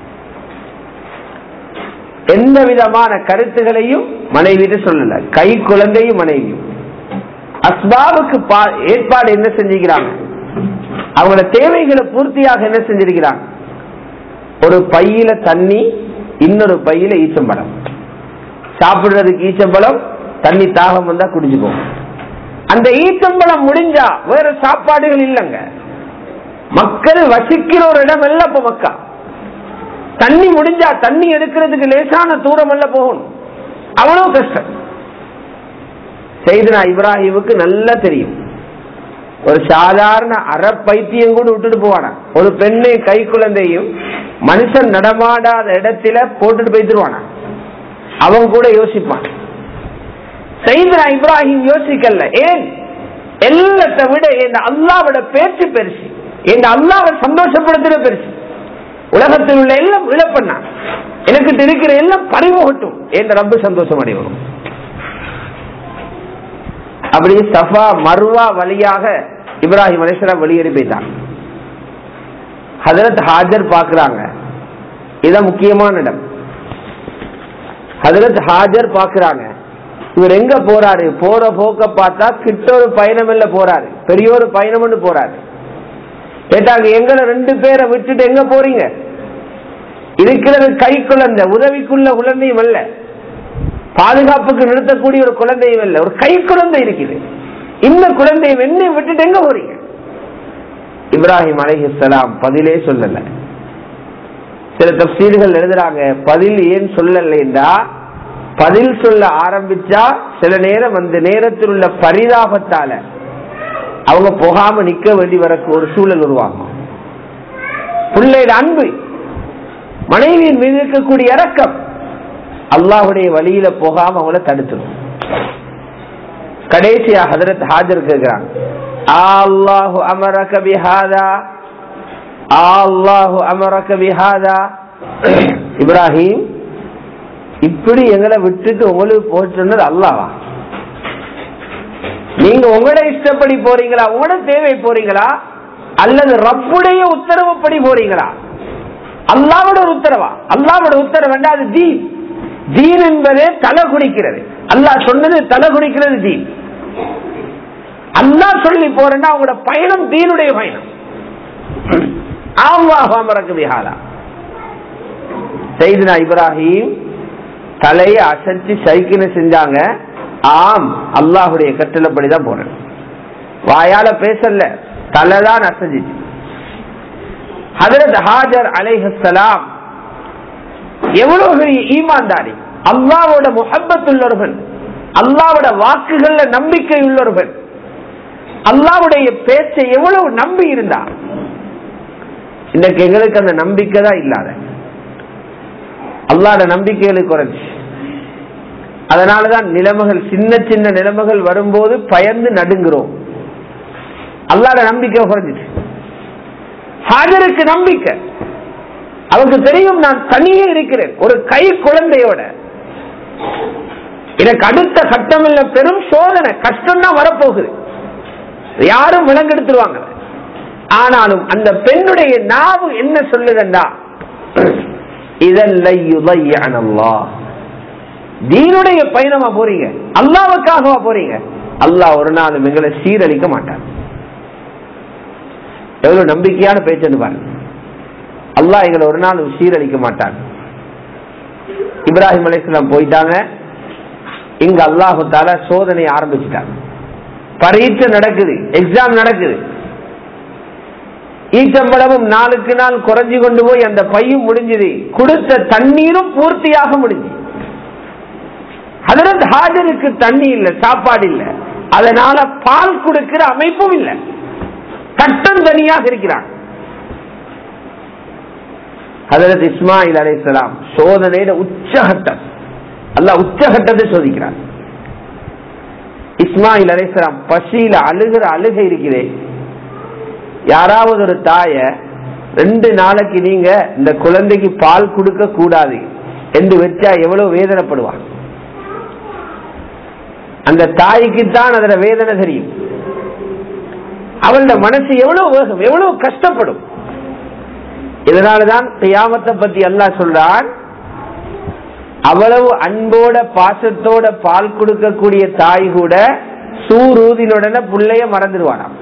எந்த விதமான கருத்துகளையும் மனைவிட்டு சொல்லல கை குழந்தையும் மனைவியும் அஸ்பாவுக்கு ஏற்பாடு என்ன செஞ்சுக்கிறாங்க அவங்களோட தேவைகளை பூர்த்தியாக என்ன செஞ்சிருக்கிறாங்க ஒரு பையில தண்ணி இன்னொரு பையில ஈச்சம்பழம் சாப்பிடுறதுக்கு ஈச்சம்பழம் தண்ணி தாகம் வந்தா குடிச்சுக்கோ அந்த ஈச்சம்பழம் முடிஞ்சா வேற சாப்பாடுகள் இல்லைங்க மக்கள் வசிக்கிற ஒரு இடம் இல்ல இப்ப மக்கா தண்ணி முடிஞ்சா தண்ணி எடுக்கிறதுக்கு லேசான தூரம் அல்ல போகணும் அவ்வளவு கஷ்டம் செய்தனா இப்ராஹிமுக்கு நல்லா தெரியும் ஒரு சாதாரண அற பைத்தியம் கூட விட்டுட்டு போவானா ஒரு பெண்ணை கை குழந்தையும் மனுஷன் நடமாடாத இடத்துல போட்டுட்டு போய்த்துருவானா அவன் கூட யோசிப்பான் செய்தனா இப்ராஹிம் யோசிக்கல ஏன் எல்லாத்தை விட என் அல்லாவோட பேச்சு பெருசு என் அல்லாவை சந்தோஷப்படுத்துற பெருசு உலகத்தில் உள்ள எல்லாம் இழப்பண்ணான் எனக்கு இருக்கிற எல்லாம் பறிமுகட்டும் என்ற ரப்பு சந்தோஷம் அடைவரும் அப்படி சஃபா மர்வா வழியாக இப்ராஹிம் அலிஸ்லாம் வெளியேறி போயிட்டாங்க ஹதரத் ஹாஜர் பாக்குறாங்க இதான் முக்கியமான இடம் ஹதரத் ஹாஜர் பாக்குறாங்க இவர் எங்க போறாரு போற போக்க பார்த்தா கிட்ட ஒரு பயணம் இல்ல போறாரு பெரிய ஒரு பயணம் போறாரு கேட்டாங்க எங்களை ரெண்டு பேரை விட்டுட்டு எங்க போறீங்க இருக்கிறது கை குழந்தை உதவிக்குள்ள குழந்தையும் அல்ல பாதுகாப்புக்கு நிறுத்தக்கூடிய ஒரு குழந்தையும் இல்ல ஒரு கை குழந்தை இருக்குது இந்த குழந்தையை வெண்ணை விட்டுட்டு எங்க போறீங்க இப்ராஹிம் அலைஹிஸ்லாம் பதிலே சொல்லல சில தப்சீர்கள் எழுதுறாங்க பதில் ஏன் சொல்லலைன்றா பதில் சொல்ல ஆரம்பிச்சா சில நேரம் அந்த நேரத்தில் உள்ள பரிதாபத்தால அவங்க போகாம நிக்க வேண்டி வரக்கு ஒரு சூழல் உருவாகும் பிள்ளையோட அன்பு மனைவியின் மீது இருக்கக்கூடிய இறக்கம் அல்லாஹுடைய வழியில போகாம அவங்கள தடுத்துடும் கடைசியா ஹதரத் ஹாஜர் கேட்கிறாங்க அல்லாஹு அமரக பிஹாதா அல்லாஹு அமரக பிஹாதா இப்ராஹிம் இப்படி எங்களை விட்டுட்டு உங்களுக்கு போக சொன்னது அல்லாவா நீங்க உங்களோட இஷ்டப்படி போறீங்களா உங்களோட தேவை போறீங்களா அல்லது ரப்புடைய உத்தரவுப்படி போறீங்களா அல்லாவோட ஒரு உத்தரவா அல்லாவோட உத்தரவு வேண்டாம் அது தீன் தீன் என்பதே தலை குடிக்கிறது அல்லாஹ் சொன்னது தலை குடிக்கிறது தீன் அல்லாஹ் சொல்லி போறேன்னா அவங்களோட பயணம் தீனுடைய பயணம் ஆவாமரக்கு விஹாலா செய்தினா இப்ராஹிம் தலையை அசைச்சு சைக்கிள் செஞ்சாங்க ஆம் அல்லாஹுடைய கட்டளப்படிதான் போறேன் வாயால பேசல தலைதான் அசைஞ்சிச்சு ஹதரத் ஹாஜர் அலைஹலாம் எவ்வளவு பெரிய ஈமான்தாரி அல்லாவோட முகப்பத் உள்ளவர்கள் அல்லாவோட வாக்குகள்ல நம்பிக்கை உள்ளவர்கள் அல்லாவுடைய பேச்சை எவ்வளவு நம்பி இருந்தா இன்னைக்கு எங்களுக்கு அந்த நம்பிக்கை தான் இல்லாத அல்லாட நம்பிக்கைகளுக்கு குறைஞ்சி அதனாலதான் நிலைமைகள் சின்ன சின்ன நிலைமைகள் வரும்போது பயந்து நடுங்குறோம் அல்லாட நம்பிக்கை குறைஞ்சிச்சு ஹாஜருக்கு நம்பிக்கை அவருக்கு தெரியும் நான் தனியே இருக்கிறேன் ஒரு கை குழந்தையோட எனக்கு அடுத்த கட்டம் இல்ல பெரும் சோதனை கஷ்டம் தான் வரப்போகுது யாரும் விலங்கெடுத்துருவாங்க ஆனாலும் அந்த பெண்ணுடைய நாவு என்ன சொல்லுதண்டா இதல்லா தீனுடைய பயணமா போறீங்க அல்லாவுக்காகவா போறீங்க அல்லாஹ் ஒரு நாள் எங்களை சீரழிக்க மாட்டார் எவ்வளவு நம்பிக்கையான பேச்சுன்னு பாருங்க அல்லாஹ் எங்களை ஒரு நாள் சீரழிக்க மாட்டார் இப்ராஹிம் அலிஸ்லாம் போயிட்டாங்க இங்க அல்லாஹு தால சோதனை ஆரம்பிச்சுட்டாங்க பரீட்சை நடக்குது எக்ஸாம் நடக்குது ஈச்சம்பளமும் நாளுக்கு நாள் குறைஞ்சு கொண்டு போய் அந்த பையும் முடிஞ்சது கொடுத்த தண்ணீரும் பூர்த்தியாக முடிஞ்சு அதற்கு ஹாஜருக்கு தண்ணி இல்ல சாப்பாடு இல்ல அதனால பால் கொடுக்கிற அமைப்பும் இல்லை கட்டம் தனியாக இருக்கிறான் ஹதரத் இஸ்மாயில் அலைசலாம் சோதனையில உச்சகட்டம் அல்ல உச்சகட்டத்தை சோதிக்கிறார் இஸ்மாயில் அலைசலாம் பசியில அழுகிற அழுகை இருக்கிறே யாராவது ஒரு தாய ரெண்டு நாளைக்கு நீங்க இந்த குழந்தைக்கு பால் கொடுக்க கூடாது என்று வச்சா எவ்வளவு வேதனைப்படுவான் அந்த தாய்க்கு தான் அதோட வேதனை தெரியும் அவளோட மனசு எவ்வளவு வேகம் எவ்வளவு கஷ்டப்படும் இதனாலதான் கியாமத்தை பத்தி அல்லாஹ் சொல்றான் அவ்வளவு அன்போட பாசத்தோட பால் கொடுக்கக்கூடிய தாய் கூட சூரூதினுடனே பிள்ளைய மறந்துடுவானாம்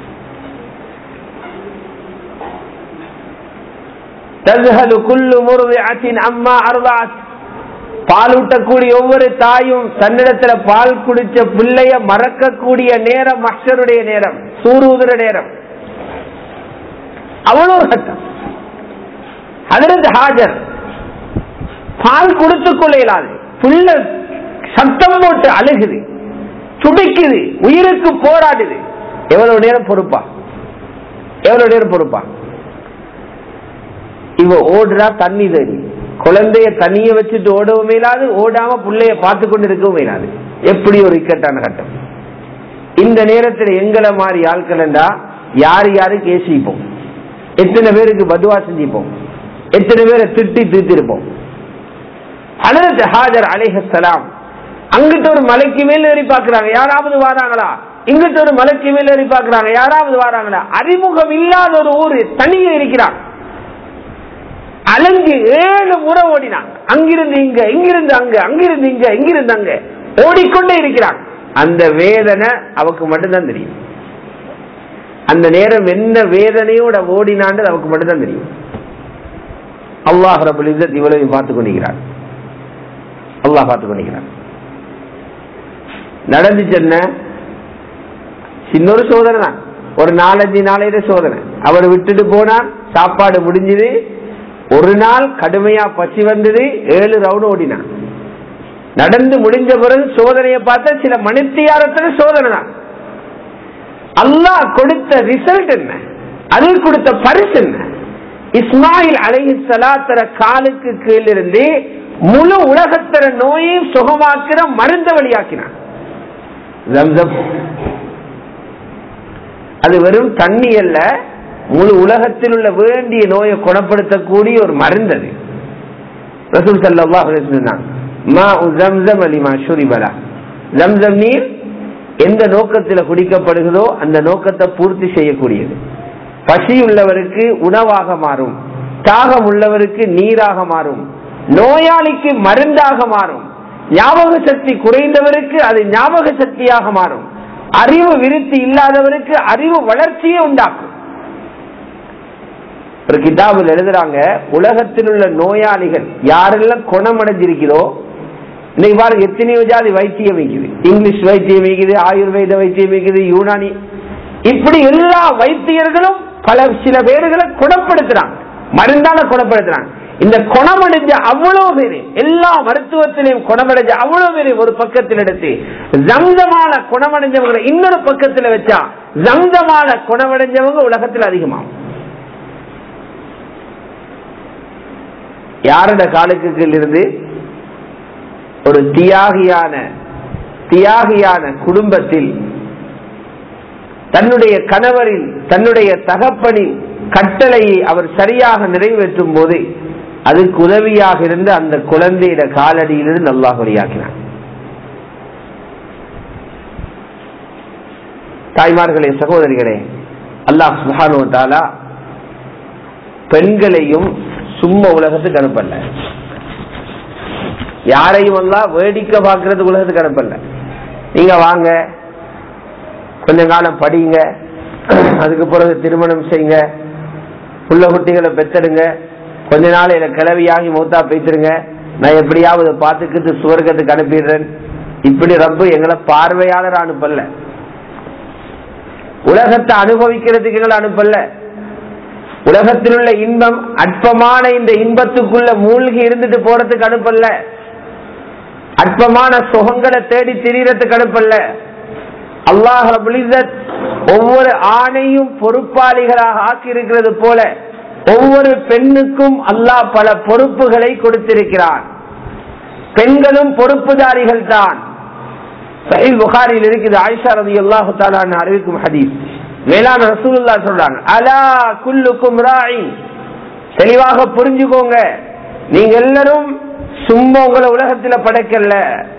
தஸ்ஹலு குல்லு முர்திஅத்தின் அம்மா அர்தாத் பால் ஊட்டக்கூடிய ஒவ்வொரு தாயும் தன்னிடத்துல பால் குடிச்ச பிள்ளைய மறக்கக்கூடிய நேரம் மஷருடைய நேரம் சூரூதுர நேரம் அவ்வளவு கட்டம் அதிலிருந்து ஹாஜர் பால் கொடுத்து கொள்ள இயலாது புள்ள சத்தம் போட்டு அழுகுது துடிக்குது உயிருக்கு போராடுது எவ்வளவு நேரம் பொறுப்பா எவ்வளவு நேரம் பொறுப்பா இவ ஓடுறா தண்ணி தேடி குழந்தைய தண்ணிய வச்சுட்டு ஓடவும் இயலாது ஓடாம பிள்ளைய பார்த்து கொண்டு இருக்கவும் இயலாது எப்படி ஒரு இக்கட்டான கட்டம் இந்த நேரத்தில் எங்களை மாதிரி ஆட்கள் யாரு யாரு கேசிப்போம் எத்தனை பேருக்கு பதுவா செஞ்சிப்போம் எத்தனை பேரை திட்டி தீர்த்திருப்போம் அனரத் ஹாஜர் அலைஹலாம் அங்கிட்ட ஒரு மலைக்கு மேல் ஏறி பாக்குறாங்க யாராவது வராங்களா இங்கிட்ட ஒரு மலைக்கு மேல் ஏறி பாக்குறாங்க யாராவது வராங்களா அறிமுகம் இல்லாத ஒரு ஊரு தனியே இருக்கிறான் அலங்கு ஏழு முறை ஓடினாங்க அங்கிருந்து இங்க இங்கிருந்து அங்க அங்கிருந்து இங்க இங்கிருந்து அங்க ஓடிக்கொண்டே இருக்கிறான் அந்த வேதனை அவக்கு மட்டும்தான் தெரியும் அந்த நேரம் என்ன வேதனையோட ஓடினான்னு அவக்கு மட்டும்தான் தெரியும் அல்லாஹ் ரபுல் இzzத் இவ்வளவு பார்த்து கொண்டிருக்கிறார் அல்லாஹ் பார்த்து கொண்டிருக்கிறார் நடந்துச்சு என்ன சின்னொரு சோதனை தான் ஒரு நாலஞ்சு நாளையில சோதனை அவர் விட்டுட்டு போனார் சாப்பாடு முடிஞ்சது ஒரு நாள் கடுமையா பசி வந்தது ஏழு ரவுண்ட் ஓடினான் நடந்து முடிஞ்ச பிறகு சோதனையை பார்த்தா சில மணித்தியாரத்துல சோதனை தான் அல்லாஹ் கொடுத்த ரிசல்ட் என்ன அதில் கொடுத்த பரிசு என்ன இஸ்மாயில் அலஹி சலாத்தர காலுக்கு கீழிருந்து முழு உலகத்தர நோயையும் சுகமாக்குற மருந்த வழியாக்கினான் அது வெறும் தண்ணி அல்ல முழு உலகத்தில் உள்ள வேண்டிய நோயை குணப்படுத்தக்கூடிய ஒரு மருந்து அது ரசூல் சல்லா மா ஜம்சம் அலிமா ஷுரிபலா ஜம்சம் நீர் எந்த நோக்கத்தில் குடிக்கப்படுகிறதோ அந்த நோக்கத்தை பூர்த்தி செய்யக்கூடியது பசி உள்ளவருக்கு உணவாக மாறும் தாகம் உள்ளவருக்கு நீராக மாறும் நோயாளிக்கு மருந்தாக மாறும் ஞாபக சக்தி குறைந்தவருக்கு அது ஞாபக சக்தியாக மாறும் அறிவு விருத்தி இல்லாதவருக்கு அறிவு வளர்ச்சியை உண்டாக்கும் ஒரு கிதாபில் எழுதுறாங்க உலகத்தில் உள்ள நோயாளிகள் யாரெல்லாம் குணமடைஞ்சிருக்கிறோ இன்னைக்கு பாருங்க எத்தனையோ ஜாதி வைத்தியம் வைக்குது இங்கிலீஷ் வைத்தியம் வைக்குது ஆயுர்வேத வைத்தியம் வைக்குது யூனானி இப்படி எல்லா வைத்தியர்களும் பல சில பேர்களை குணப்படுத்துறாங்க மருந்தால குணப்படுத்துறாங்க இந்த குணமடைஞ்ச அவ்வளவு பேரு எல்லா மருத்துவத்திலையும் குணமடைஞ்ச அவ்வளவு பேரு ஒரு பக்கத்தில் எடுத்து ஜம்தமான குணமடைஞ்சவங்களை இன்னொரு பக்கத்தில் வச்சா ஜம்தமான குணமடைஞ்சவங்க உலகத்தில் அதிகமாகும் யாரோட காலுக்கு இருந்து ஒரு தியாகியான தியாகியான குடும்பத்தில் தன்னுடைய கணவரின் தன்னுடைய தகப்பனின் கட்டளையை அவர் சரியாக நிறைவேற்றும் போது அதுக்கு உதவியாக இருந்து அந்த குழந்தையிட காலடியிலிருந்து அல்லாஹ் வழியாக்கினார் தாய்மார்களே சகோதரிகளே அல்லாஹ் சுஹானு தாலா பெண்களையும் சும்மா உலகத்துக்கு அனுப்பல யாரையும் எல்லாம் வேடிக்கை பார்க்கறது உலகத்துக்கு அனுப்பல நீங்க வாங்க கொஞ்ச காலம் படிங்க அதுக்கு பிறகு திருமணம் செய்யுங்க புள்ள குட்டிகளை பெத்தெடுங்க கொஞ்ச நாள் இதை கிளவியாகி மூத்தா பேத்துருங்க நான் எப்படியாவது பார்த்துக்கிட்டு சுவர்க்கத்துக்கு அனுப்பிடுறேன் இப்படி ரப்பு எங்களை பார்வையாளர் அனுப்பல உலகத்தை அனுபவிக்கிறதுக்கு எங்களை அனுப்பல உலகத்தில் உள்ள இன்பம் அற்பமான இந்த இன்பத்துக்குள்ள மூழ்கி இருந்துட்டு போறதுக்கு அனுப்பல அற்பமான சுகங்களை தேடி திரியறதுக்கு அனுப்பல அல்லாஹ் ஒவ்வொரு ஆணையும் பொறுப்பாளிகளாக ஆக்கி இருக்கிறது போல ஒவ்வொரு பெண்ணுக்கும் அல்லாஹ் பல பொறுப்புகளை கொடுத்திருக்கிறான் பெண்களும் பொறுப்புதாரிகள் தான் புகாரில் இருக்குது ஆயிஷா ரதி அல்லாஹு தாலான்னு அறிவிக்கும் ஹதீஸ் மேலான ரசூலுல்லா சொல்றாங்க அலா குல்லுக்கும் ராய் தெளிவாக புரிஞ்சுக்கோங்க நீங்க எல்லாரும் சும்மா உங்களை உலகத்துல படைக்கல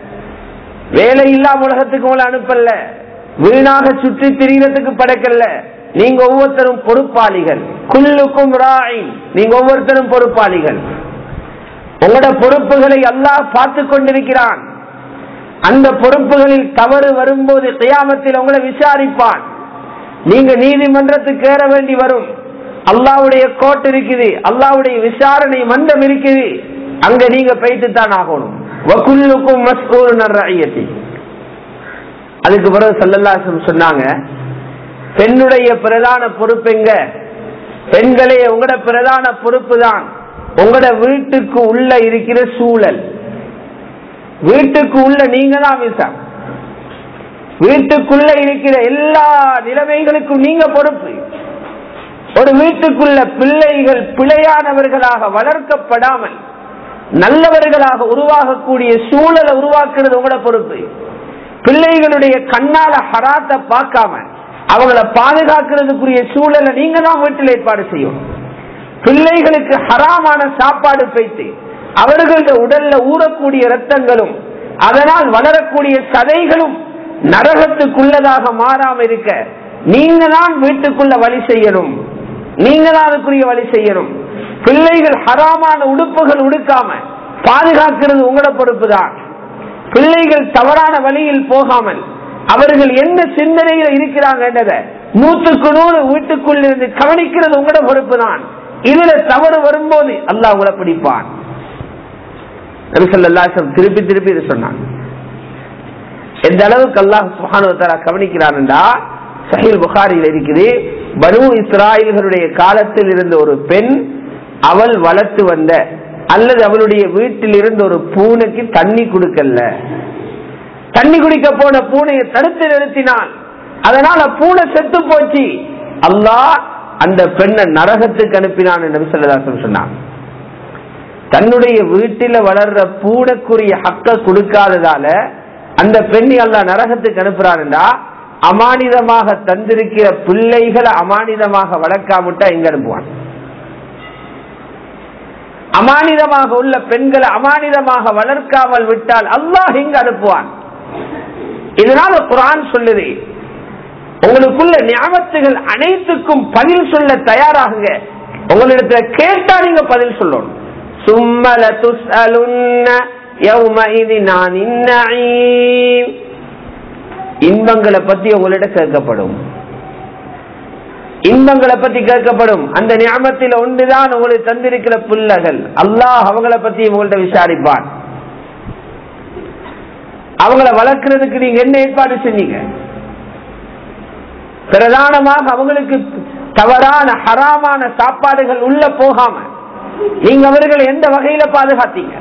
வேலை இல்லாம உலகத்துக்கு உங்களை அனுப்பல வீணாக சுற்றி திரியறதுக்கு படைக்கல நீங்க ஒவ்வொருத்தரும் பொறுப்பாளிகள் குல்லுக்கும் ராய் நீங்க ஒவ்வொருத்தரும் பொறுப்பாளிகள் உங்களோட பொறுப்புகளை அல்லாஹ் பார்த்து கொண்டிருக்கிறான் அந்த பொறுப்புகளில் தவறு வரும்போது கியாமத்தில் உங்களை விசாரிப்பான் நீங்க நீதிமன்றத்துக்கு ஏற வேண்டி வரும் அல்லாவுடைய கோட் இருக்குது அல்லாவுடைய விசாரணை மன்றம் இருக்குது அங்க நீங்க போயிட்டு தான் ஆகணும் வகுல்லுக்கும் மஸ்கூர் அதுக்கு பிறகு சல்லல்லாசம் சொன்னாங்க பெண்ணுடைய பிரதான பொறுப்பு எங்க பெண்களே உங்களோட பிரதான பொறுப்பு தான் உங்களோட வீட்டுக்கு உள்ள இருக்கிற சூழல் வீட்டுக்கு உள்ள நீங்க தான் விசாரம் வீட்டுக்குள்ள இருக்கிற எல்லா நிலைமைகளுக்கும் நீங்க பொறுப்பு ஒரு வீட்டுக்குள்ள பிள்ளைகள் பிழையானவர்களாக வளர்க்கப்படாமல் நல்லவர்களாக உருவாகக்கூடிய சூழலை உருவாக்குறது உங்களோட பொறுப்பு பிள்ளைகளுடைய கண்ணால ஹராத்த பார்க்காம அவங்களை பாதுகாக்கிறதுக்குரிய சூழலை நீங்க தான் வீட்டில் ஏற்பாடு செய்யும் பிள்ளைகளுக்கு ஹராமான சாப்பாடு வைத்து அவர்களுடைய உடல்ல ஊறக்கூடிய ரத்தங்களும் அதனால் வளரக்கூடிய சதைகளும் நரகத்துக்குள்ளதாக மாறாம இருக்க நீங்க தான் வீட்டுக்குள்ள வழி செய்யணும் நீங்க தான் அதுக்குரிய வழி செய்யணும் பிள்ளைகள் ஹராமான உடுப்புகள் உடுக்காம பாதுகாக்கிறது உங்களோட பொறுப்பு தான் பிள்ளைகள் தவறான வழியில் போகாமல் அவர்கள் என்ன சிந்தனையில இருக்கிறாங்கன்றத நூற்றுக்கு நூறு வீட்டுக்குள் இருந்து கவனிக்கிறது உங்களோட பொறுப்பு தான் இதுல தவறு வரும்போது அல்லாஹ் உங்களை பிடிப்பான் திருப்பி திருப்பி இது சொன்னான் எந்த அளவுக்கு அல்லாஹ் சுஹானுவத்தாரா கவனிக்கிறான்டா சஹீல் புகாரில் இருக்குது பனு இஸ்ராயல்களுடைய காலத்தில் இருந்த ஒரு பெண் அவள் வளர்த்து வந்த அல்லது அவளுடைய வீட்டில் இருந்த ஒரு பூனைக்கு தண்ணி கொடுக்கல தண்ணி குடிக்க போன பூனையை தடுத்து நிறுத்தினான் அதனால பூனை செத்து போச்சு அல்லாஹ் அந்த பெண்ணை நரகத்துக்கு அனுப்பினான் என்று சொல்லதாசன் சொன்னான் தன்னுடைய வீட்டில வளர்ற பூனைக்குரிய ஹக்க கொடுக்காததால அந்த பெண்ணை அல்ல நரகத்துக்கு அனுப்புறாருண்டா அமானிதமாக தந்திருக்கிற பிள்ளைகளை அமானிதமாக வளர்க்காமட்டா எங்க அனுப்புவான் அமானிதமாக உள்ள பெண்களை அமானிதமாக வளர்க்காமல் விட்டால் அல்லாஹ் எங்க அனுப்புவான் இதனால குரான் சொல்லுது உங்களுக்குள்ள ஞாபகத்துகள் அனைத்துக்கும் பதில் சொல்ல தயாராகுங்க உங்களிடத்துல கேட்டா நீங்க பதில் சொல்லணும் சும்மல துஸ்அலுன்ன யௌமஇதின் அனின் நஈம். இன்பங்களை பத்தி உங்களிடம் கேட்கப்படும் இன்பங்களை பத்தி கேட்கப்படும் அந்த ஞாபகத்தில் ஒன்றுதான் உங்களுக்கு தந்திருக்கிற பிள்ளைகள் அல்லாஹ் அவங்கள பத்தி உங்கள்ட்ட விசாரிப்பான் அவங்கள வளர்க்கறதுக்கு நீங்க என்ன ஏற்பாடு செஞ்சீங்க பிரதானமாக அவங்களுக்கு தவறான ஹராமான சாப்பாடுகள் உள்ள போகாம நீங்க அவர்களை எந்த வகையில பாதுகாத்தீங்க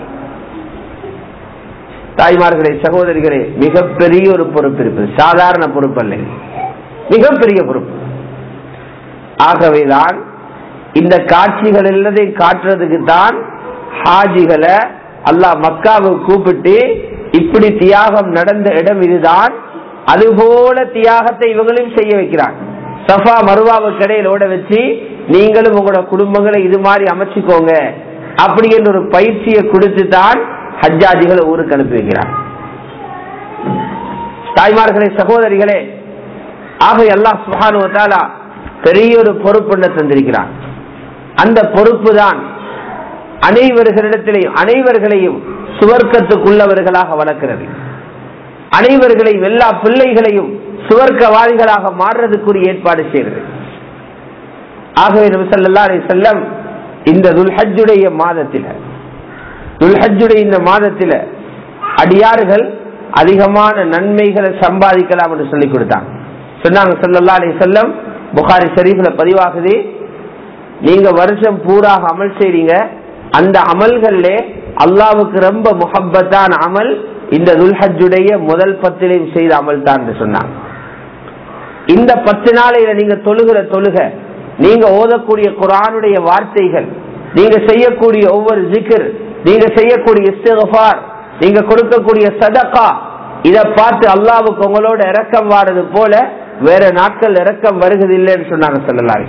தாய்மார்களே சகோதரிகளே மிகப்பெரிய ஒரு பொறுப்பு இருப்பது சாதாரண பொறுப்பு அல்ல இது. மிகப்பெரிய பொறுப்பு ஆகவேதான் இந்த காட்சிகள் எல்லாத்தையும் காட்டுறதுக்கு தான் ஹாஜிகளை அல்லாஹ் மக்காவுக்கு கூப்பிட்டு இப்படி தியாகம் நடந்த இடம் இதுதான் அதுபோல தியாகத்தை இவங்களையும் செய்ய வைக்கிறான் சஃபா மருவாவுக்கு இடையில ஓட வச்சு நீங்களும் உங்களோட குடும்பங்களை இது மாதிரி அமைச்சுக்கோங்க அப்படி என்ற ஒரு பயிற்சியை கொடுத்து தான் ஹஜ்ஜாஜிகளை ஊருக்கு அனுப்பி வைக்கிறான் தாய்மார்களே சகோதரிகளே ஆக அல்லாஹ் சுஹானு தாலா பெரிய ஒரு பொறுப்பு தந்திருக்கிறான் அந்த பொறுப்பு தான் அனைவர்களிடத்திலையும் அனைவர்களையும் சுவர்க்கத்துக்குள்ளவர்களாக வளர்க்கிறது அனைவர்களையும் எல்லா பிள்ளைகளையும் சுவர்க்கவாதிகளாக மாறுறதுக்குரிய ஏற்பாடு செய்கிறது ஆகவே நபி ஸல்லல்லாஹு அலைஹி வஸல்லம் இந்த துல்ஹஜ்ஜுடைய மாதத்தில துல்ஹஜ்ஜுடைய இந்த மாதத்தில அடியார்கள் அதிகமான நன்மைகளை சம்பாதிக்கலாம் என்று சொல்லிக் கொடுத்தாங்க சொன்னாங்க ஸல்லல்லாஹு அலைஹி வஸல்லம் புகாரி ஷரீஃப்ல பதிவாகுது நீங்க வருஷம் பூராக அமல் செய்றீங்க அந்த அமல்கள்ல அல்லாவுக்கு ரொம்ப முஹப்பத்தான அமல் இந்த துல்ஹஜ்ஜுடைய முதல் பத்திலையும் செய்த அமல் தான் என்று சொன்னாங்க இந்த பத்து நாளையில நீங்க தொழுகிற தொழுக நீங்க ஓதக்கூடிய குரானுடைய வார்த்தைகள் நீங்க செய்யக்கூடிய ஒவ்வொரு ஜிகர் நீங்க செய்யக்கூடிய இஸ்திகஃபார் நீங்க கொடுக்கக்கூடிய சதகா இத பார்த்து அல்லாவுக்கு உங்களோட இறக்கம் வாரது போல வேற நாட்கள் இறக்கம் வருகிறதில்லைன்னு சொன்னாங்க சொல்லலாம்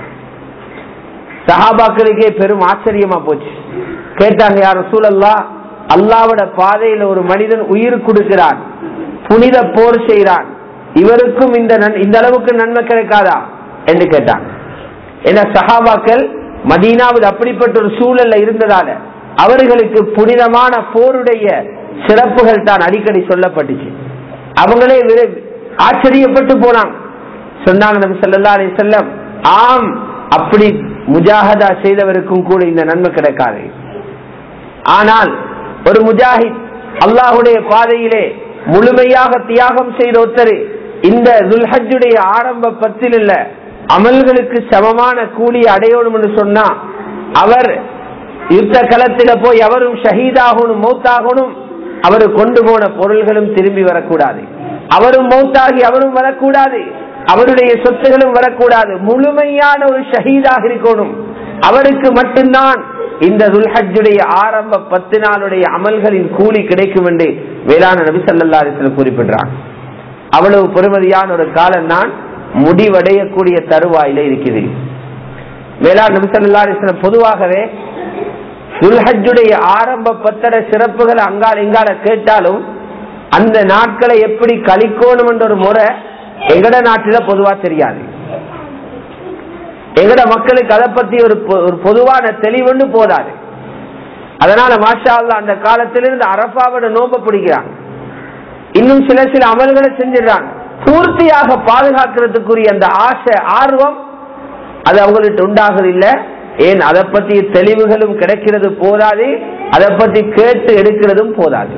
சஹாபாக்களுக்கே பெரும் ஆச்சரியமா போச்சு கேட்டாங்க யார் சூழல்லா அல்லாவோட பாதையில ஒரு மனிதன் உயிர் கொடுக்கிறான் புனித போர் செய்கிறான் இவருக்கும் இந்த நன்- இந்த அளவுக்கு நன்மை கிடைக்காதா என்று கேட்டான் ஏன்னா சஹாபாக்கள் மதீனாவில் அப்படிப்பட்ட ஒரு சூழல்ல இருந்ததால அவர்களுக்கு புனிதமான போருடைய சிறப்புகள் தான் அடிக்கடி சொல்லப்பட்டுச்சு அவங்களே விரை- ஆச்சரியப்பட்டு போனாங்க சொன்னாங்க நபி ஸல்லல்லாஹு அலைஹி வஸல்லம் ஆம் அப்படி முஜாஹதா செய்தவருக்கும் கூட இந்த நன்மை கிடைக்காது ஆனால் ஒரு முஜாஹித் அல்லாஹுடைய பாதையிலே முழுமையாக தியாகம் செய்த ஒருத்தர் இந்த துல்ஹஜ்ஜுடைய ஆரம்ப பத்தில் இல்ல அமல்களுக்கு சமமான கூலி அடையணும் என்று சொன்னா அவர் யுத்த களத்தில போய் அவரும் ஷஹீதாகணும் மௌத்தாகணும் அவர் கொண்டு போன பொருள்களும் திரும்பி வரக்கூடாது அவரும் மௌத்தாகி அவரும் வரக்கூடாது அவருடைய சொத்துகளும் வரக்கூடாது முழுமையான ஒரு ஷஹீதாக இருக்கணும் அவருக்கு மட்டும்தான் இந்த துல்ஹஜ்ஜுடைய ஆரம்ப பத்து நாளுடைய அமல்களின் கூலி கிடைக்கும் என்று வேளாண் நபி ஸல்லல்லாஹு அலைஹி வஸல்லம் குறிப்பிடுறான் அவ்வளவு பெருமதியான ஒரு காலம் தான் முடிவடையக்கூடிய தருவாயில இருக்குது வேளாண் நபி ஸல்லல்லாஹு அலைஹி வஸல்லம் பொதுவாகவே துல்ஹஜ்ஜுடைய ஆரம்ப பத்தட சிறப்புகள் அங்கால இங்கால கேட்டாலும் அந்த நாட்களை எப்படி கழிக்கணும் என்ற ஒரு முறை எங்கட நாட்டில பொதுவா தெரியாது எங்கட மக்களுக்கு அதை பத்தி ஒரு பொ- ஒரு பொதுவான தெளிவுன்னு போதாது அதனால மாஷா அல்லாஹ் அந்த காலத்திலிருந்து அரபாவோட நோம்ப பிடிக்கிறாங்க இன்னும் சில சில அமல்களை செஞ்சிடறாங்க பூர்த்தியாக பாதுகாக்கிறதுக்குரிய அந்த ஆசை ஆர்வம் அது அவங்கள்ட்ட உண்டாகுது இல்ல ஏன் அதை பத்தி தெளிவுகளும் கிடைக்கிறது போதாது அதை பத்தி கேட்டு எடுக்கிறதும் போதாது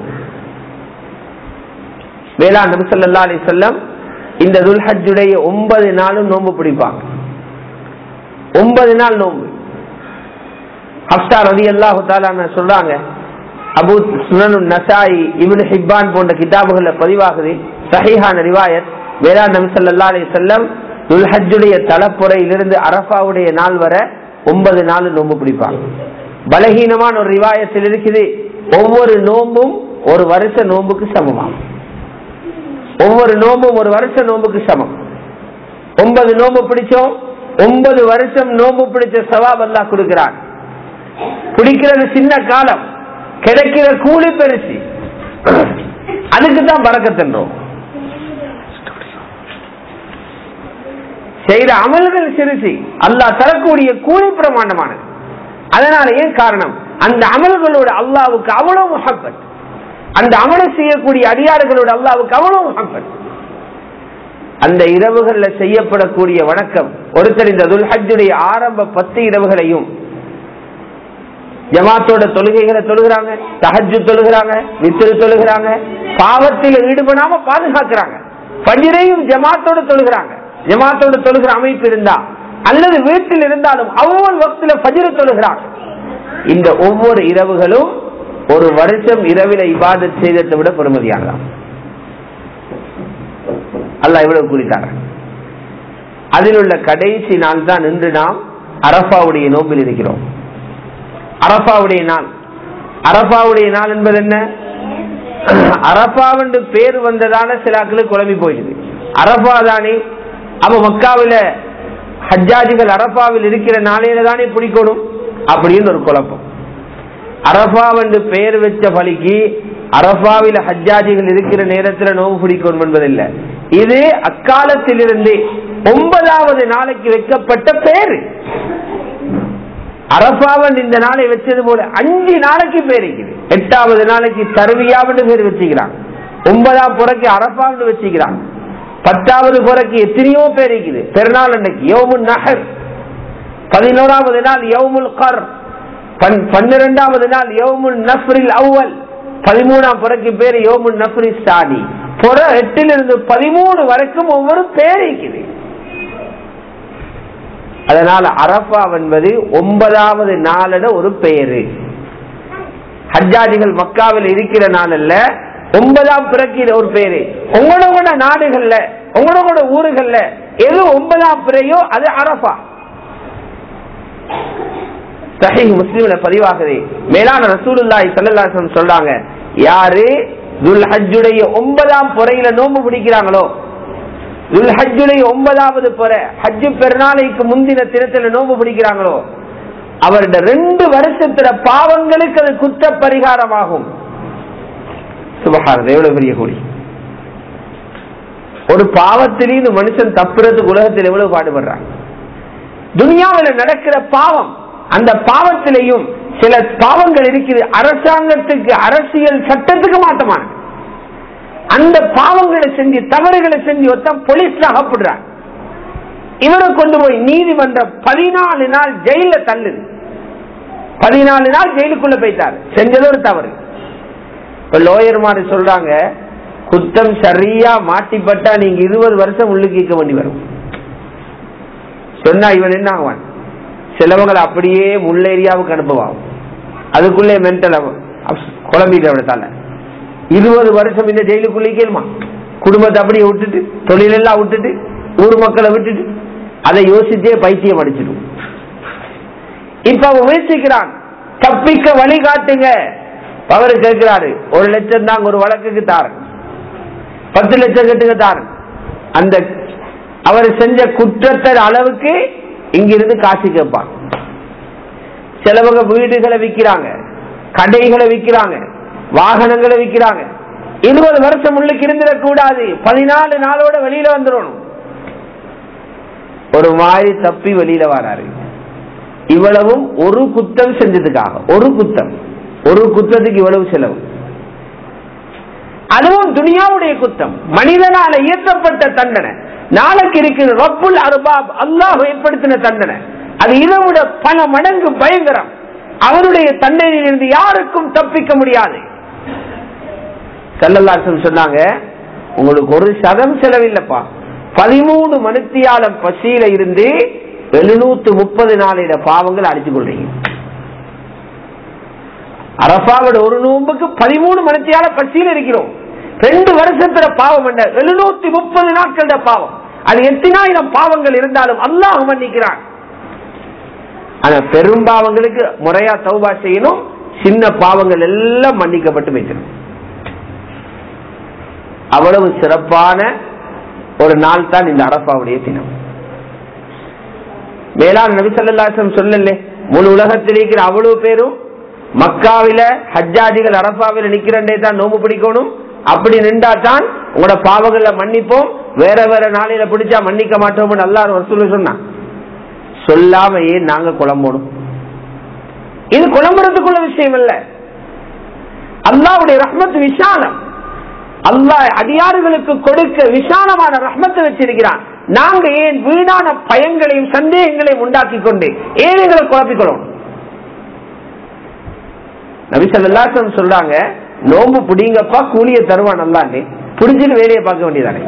வேளாண் நபி ஸல்லல்லாஹு அலைஹி வஸல்லம் இந்த துல்ஹஜ்ஜுடைய ஒன்பது நாளும் நோன்பு பிடிப்பாங்க ஒன்பது நாள் நோன்பு ஹப்சா ரதி அல்லாஹு சொல்றாங்க அபு சுனனு நசாயி இப்னு ஹிப்பான் போன்ற கிதாபுகள்ல பதிவாகுது சஹீஹான ரிவாயத் வேளாண் நபி ஸல்லல்லாஹு அலைஹி வஸல்லம் துல்ஹஜ்ஜுடைய தலப்புறையிலிருந்து அரஃபாவுடைய நாள் வர ஒன்பது நாள் நோன்பு பிடிப்பாங்க பலகீனமான ஒரு ரிவாயத்தில் இருக்குது ஒவ்வொரு நோன்பும் ஒரு வருஷ நோன்புக்கு சமமாகும் ஒவ்வொரு நோம்பும் ஒரு வருஷ நோம்புக்கு சமம் ஒன்பது நோம்பு பிடிச்சோம் ஒன்பது வருஷம் நோம்பு பிடிச்ச சவாப் அல்லாஹ் கொடுக்கிறான் பிடிக்கிறது சின்ன காலம் கிடைக்கிற கூலி பெருசு அதுக்கு தான் பறக்கத்தன்றோம் செய்த அமல்கள் சிறுசி அல்லாஹ் தரக்கூடிய கூலி பிரமாண்டமானது அதனால ஏன் காரணம் அந்த அமல்களோட அல்லாவுக்கு அவ்வளவு முகப்பத் அந்த அமலை செய்யக்கூடிய அடியாறுகளோட அல்லாவுக்கு அவ்வளவு முகப்பத் அந்த இரவுகள்ல செய்யப்படக்கூடிய வணக்கம் ஒருத்தர் இந்த துல்ஹஜுடைய ஆரம்ப பத்து இரவுகளையும் ஜமாத்தோட தொழுகைகளை தொழுகிறாங்க தஹஜு தொழுகிறாங்க வித்திரு தொழுகிறாங்க பாவத்தில் ஈடுபடாம பாதுகாக்கிறாங்க பஞ்சிரையும் ஜமாத்தோட தொழுகிறாங்க ஜமாத்தோட தொழுகிற அமைப்பு இருந்தா அல்லது வீட்டில் இருந்தாலும் ஒவ்வொரு வக்தில பஜிர தொழுகிறாங்க இந்த ஒவ்வொரு இரவுகளும் ஒரு வருஷம் இரவில இபாதத் செய்ததை விட பெருமதியாகலாம் அல்லாஹ் இவ்வளவு குறித்தாங்க அதில் உள்ள கடைசி நாள் தான் இன்று நாம் அரபாவுடைய நோம்பில் இருக்கிறோம் அரபாவுடைய நாள் அரபாவுடைய நாள் என்பது என்ன அரபாவென்று பேர் வந்ததால சிலாக்களுக்கு குழம்பி போயிடுது அரபா தானே அப்ப மக்காவில ஹஜ்ஜாஜிகள் அரபாவில் இருக்கிற நாளையில தானே பிடிக்கணும் அப்படின்னு ஒரு குழப்பம் அரபாவென்று பெயர் வச்ச பலிக்கு அரபாவில ஹஜ்ஜாஜிகள் இருக்கிற நேரத்தில் நோவு பிடிக்கணும் என்பதில்லை இது அக்காலத்திலிருந்து ஒன்பதாவது நாளைக்கு வைக்கப்பட்ட பேரு அரபாவன் இந்த நாளை வச்சது போல அஞ்சு நாளைக்கு பேர் இருக்குது எட்டாவது நாளைக்கு தருவியாவுன்னு பேர் வச்சுக்கிறாங்க ஒன்பதாம் புறக்கு அரபான்னு வச்சுக்கிறாங்க பத்தாவது புறக்கு எத்தனையோ பேர் இருக்குது பெருநாள் அன்னைக்கு யோமுல் நகர் பதினோராவது நாள் யோமுல் கர் பன்னிரெண்டாவது நாள் யோமுல் நஃப்ரில் அவ்வல் பதிமூணாம் புறக்கு பேர் யோமுல் நஃப்ரி சாணி புற எட்டிலிருந்து பதிமூணு வரைக்கும் ஒவ்வொரு பேர் இருக்குது அதனால அரபா என்பது ஒன்பதாவது நாளட ஒரு பெயரு ஹஜ்ஜாஜிகள் மக்காவில் இருக்கிற நாள் அல்ல ஒன்பதாம் பிறக்கிற ஒரு பேரு உங்களோட நாடுகள்ல உங்களோட ஊர்கள்ல எது ஒன்பதாம் பிறையோ அது அரபா சஹி முஸ்லீம்ல பதிவாகுது மேலான ரசூலுல்லாஹி ஸல்லல்லாஹு சொல்றாங்க யாரு துல்ஹஜ்ஜுடைய ஒன்பதாம் புறையில நோன்பு பிடிக்கிறாங்களோ துல்ஹஜ்ஜுடைய ஒன்பதாவது புற ஹஜ்ஜு பெருநாளைக்கு முந்தின தினத்துல நோன்பு பிடிக்கிறாங்களோ அவருடைய ரெண்டு வருஷத்துல பாவங்களுக்கு அது குற்ற பரிகாரமாகும் சுபகாரம் எவ்வளவு பெரிய கூலி ஒரு பாவத்திலேருந்து மனுஷன் தப்புறதுக்கு உலகத்தில் எவ்வளவு பாடுபடுறாங்க துனியாவில் நடக்கிற பாவம் அந்த பாவத்திலையும் சில பாவங்கள் இருக்குது அரசாங்கத்துக்கு அரசியல் சட்டத்துக்கு மாற்றமான அந்த பாவங்களை செஞ்சு தவறுகளை செஞ்சு ஒருத்தன் போலீஸ்ல அகப்படுறாங்க இவரை கொண்டு போய் நீதிமன்றம் பதினாலு நாள் ஜெயில தள்ளுது பதினாலு நாள் ஜெயிலுக்குள்ள போயிட்டாரு செஞ்சது ஒரு தவறு இப்ப லோயர் மாதிரி சொல்றாங்க குத்தம் சரியா மாட்டிப்பட்டா நீங்க இருபது வருஷம் உள்ளுக்கு இருக்க வேண்டி வரும் சொன்னா இவன் என்ன ஆவான் சிலவங்களை அப்படியே முள்ள ஏரியாவுக்கு அனுப்புவான் அதுக்குள்ளே மென்டல் குழம்பிட்டால இருபது வருஷம் இந்த ஜெயிலுக்குள்ளே கேளுமா குடும்பத்தை அப்படியே விட்டுட்டு தொழிலெல்லாம் விட்டுட்டு ஊர் மக்களை விட்டுட்டு அதை யோசிச்சே பைத்தியம் அடிச்சிடும் இப்ப அவன் முயற்சிக்கிறான் தப்பிக்க வழி காட்டுங்க அவரு கேட்கிறாரு ஒரு லட்சம் தான் ஒரு வழக்குக்கு தாரு பத்து லட்சம் கட்டுங்க தாரு அந்த அவர் செஞ்ச குற்றத்த அளவுக்கு இங்கிருந்து காசு கேட்பான் சிலவங்க வீடுகளை விற்கிறாங்க கடைகளை விற்கிறாங்க வாகனங்களை விற்கிறாங்க இருபது வருஷம் உள்ளுக்கு இருந்துடக் கூடாது பதினாலு நாளோட வெளியில வந்துடணும் ஒரு மாதிரி தப்பி வெளியில வராரு இவ்வளவும் ஒரு குத்தம் செஞ்சதுக்காக ஒரு குத்தம் ஒரு குத்தத்துக்கு இவ்வளவு செலவு அதுவும் துனியாவுடைய குத்தம் மனிதனால இயற்றப்பட்ட தண்டனை நாளைக்கு இருக்கிற ரப்புல் அருபாப் அல்லாஹ் ஏற்படுத்தின தண்டனை அது இதை விட பல மடங்கு பயங்கரம் அவருடைய தண்டனையிலிருந்து யாருக்கும் தப்பிக்க முடியாது செல்லல்லாசன் சொன்னாங்க உங்களுக்கு ஒரு சதம் செலவில்லப்பா பதிமூணு மனுத்தியாலம் பசியில இருந்து எழுநூத்து முப்பது நாளிட பாவங்கள் அடிச்சு கொள்றீங்க அரபாவோட ஒரு நோம்புக்கு பதிமூணு மனுத்தியால பசியில இருக்கிறோம் ரெண்டு வருஷத்துல பாவம் என்ன எழுநூத்தி முப்பது நாட்கள பாவம் அது எத்தனாயிரம் பாவங்கள் இருந்தாலும் அல்லாஹ் மன்னிக்கிறான் ஆனா பெரும்பாவங்களுக்கு முறையா தௌபா செய்யணும் சின்ன பாவங்கள் எல்லாம் மன்னிக்கப்பட்டு வைக்கணும் அவ்வளவு சிறப்பான ஒரு நாள் தான் இந்த அரப்பாவுடைய தினம் மேலாண் நபிசல்லாசம் சொல்லல முழு உலகத்தில் இருக்கிற அவ்வளவு பேரும் மக்காவில ஹஜ்ஜாஜிகள் அரபாவில நிக்கிறண்டே தான் நோம்பு பிடிக்கணும் அப்படி நின்றா தான் உங்களோட பாவங்களை மன்னிப்போம் வேற வேற நாளையில பிடிச்சா மன்னிக்க மாட்டோம்னு அல்லா ரசூல சொன்னான் சொல்லாம ஏன் நாங்க குழம்பணும் இது குழம்புறதுக்குள்ள விஷயம் இல்ல அல்லாவுடைய ரஹ்மத் விஷாலம் அல்லாஹ் அடியாறுகளுக்கு கொடுக்க விசாலமான ரஹ்மத்தை வச்சிருக்கிறான் நாங்க ஏன் வீணான பயங்களையும் சந்தேகங்களையும் உண்டாக்கி கொண்டு ஏன் எங்களை குழப்பிக்கொள்ளணும் நபிசல்லாசன் சொல்றாங்க நோம்பு பிடிங்கப்பா கூலிய தருவான் நல்லான்னு புடிஞ்சிட்டு வேலையை பார்க்க வேண்டியதானே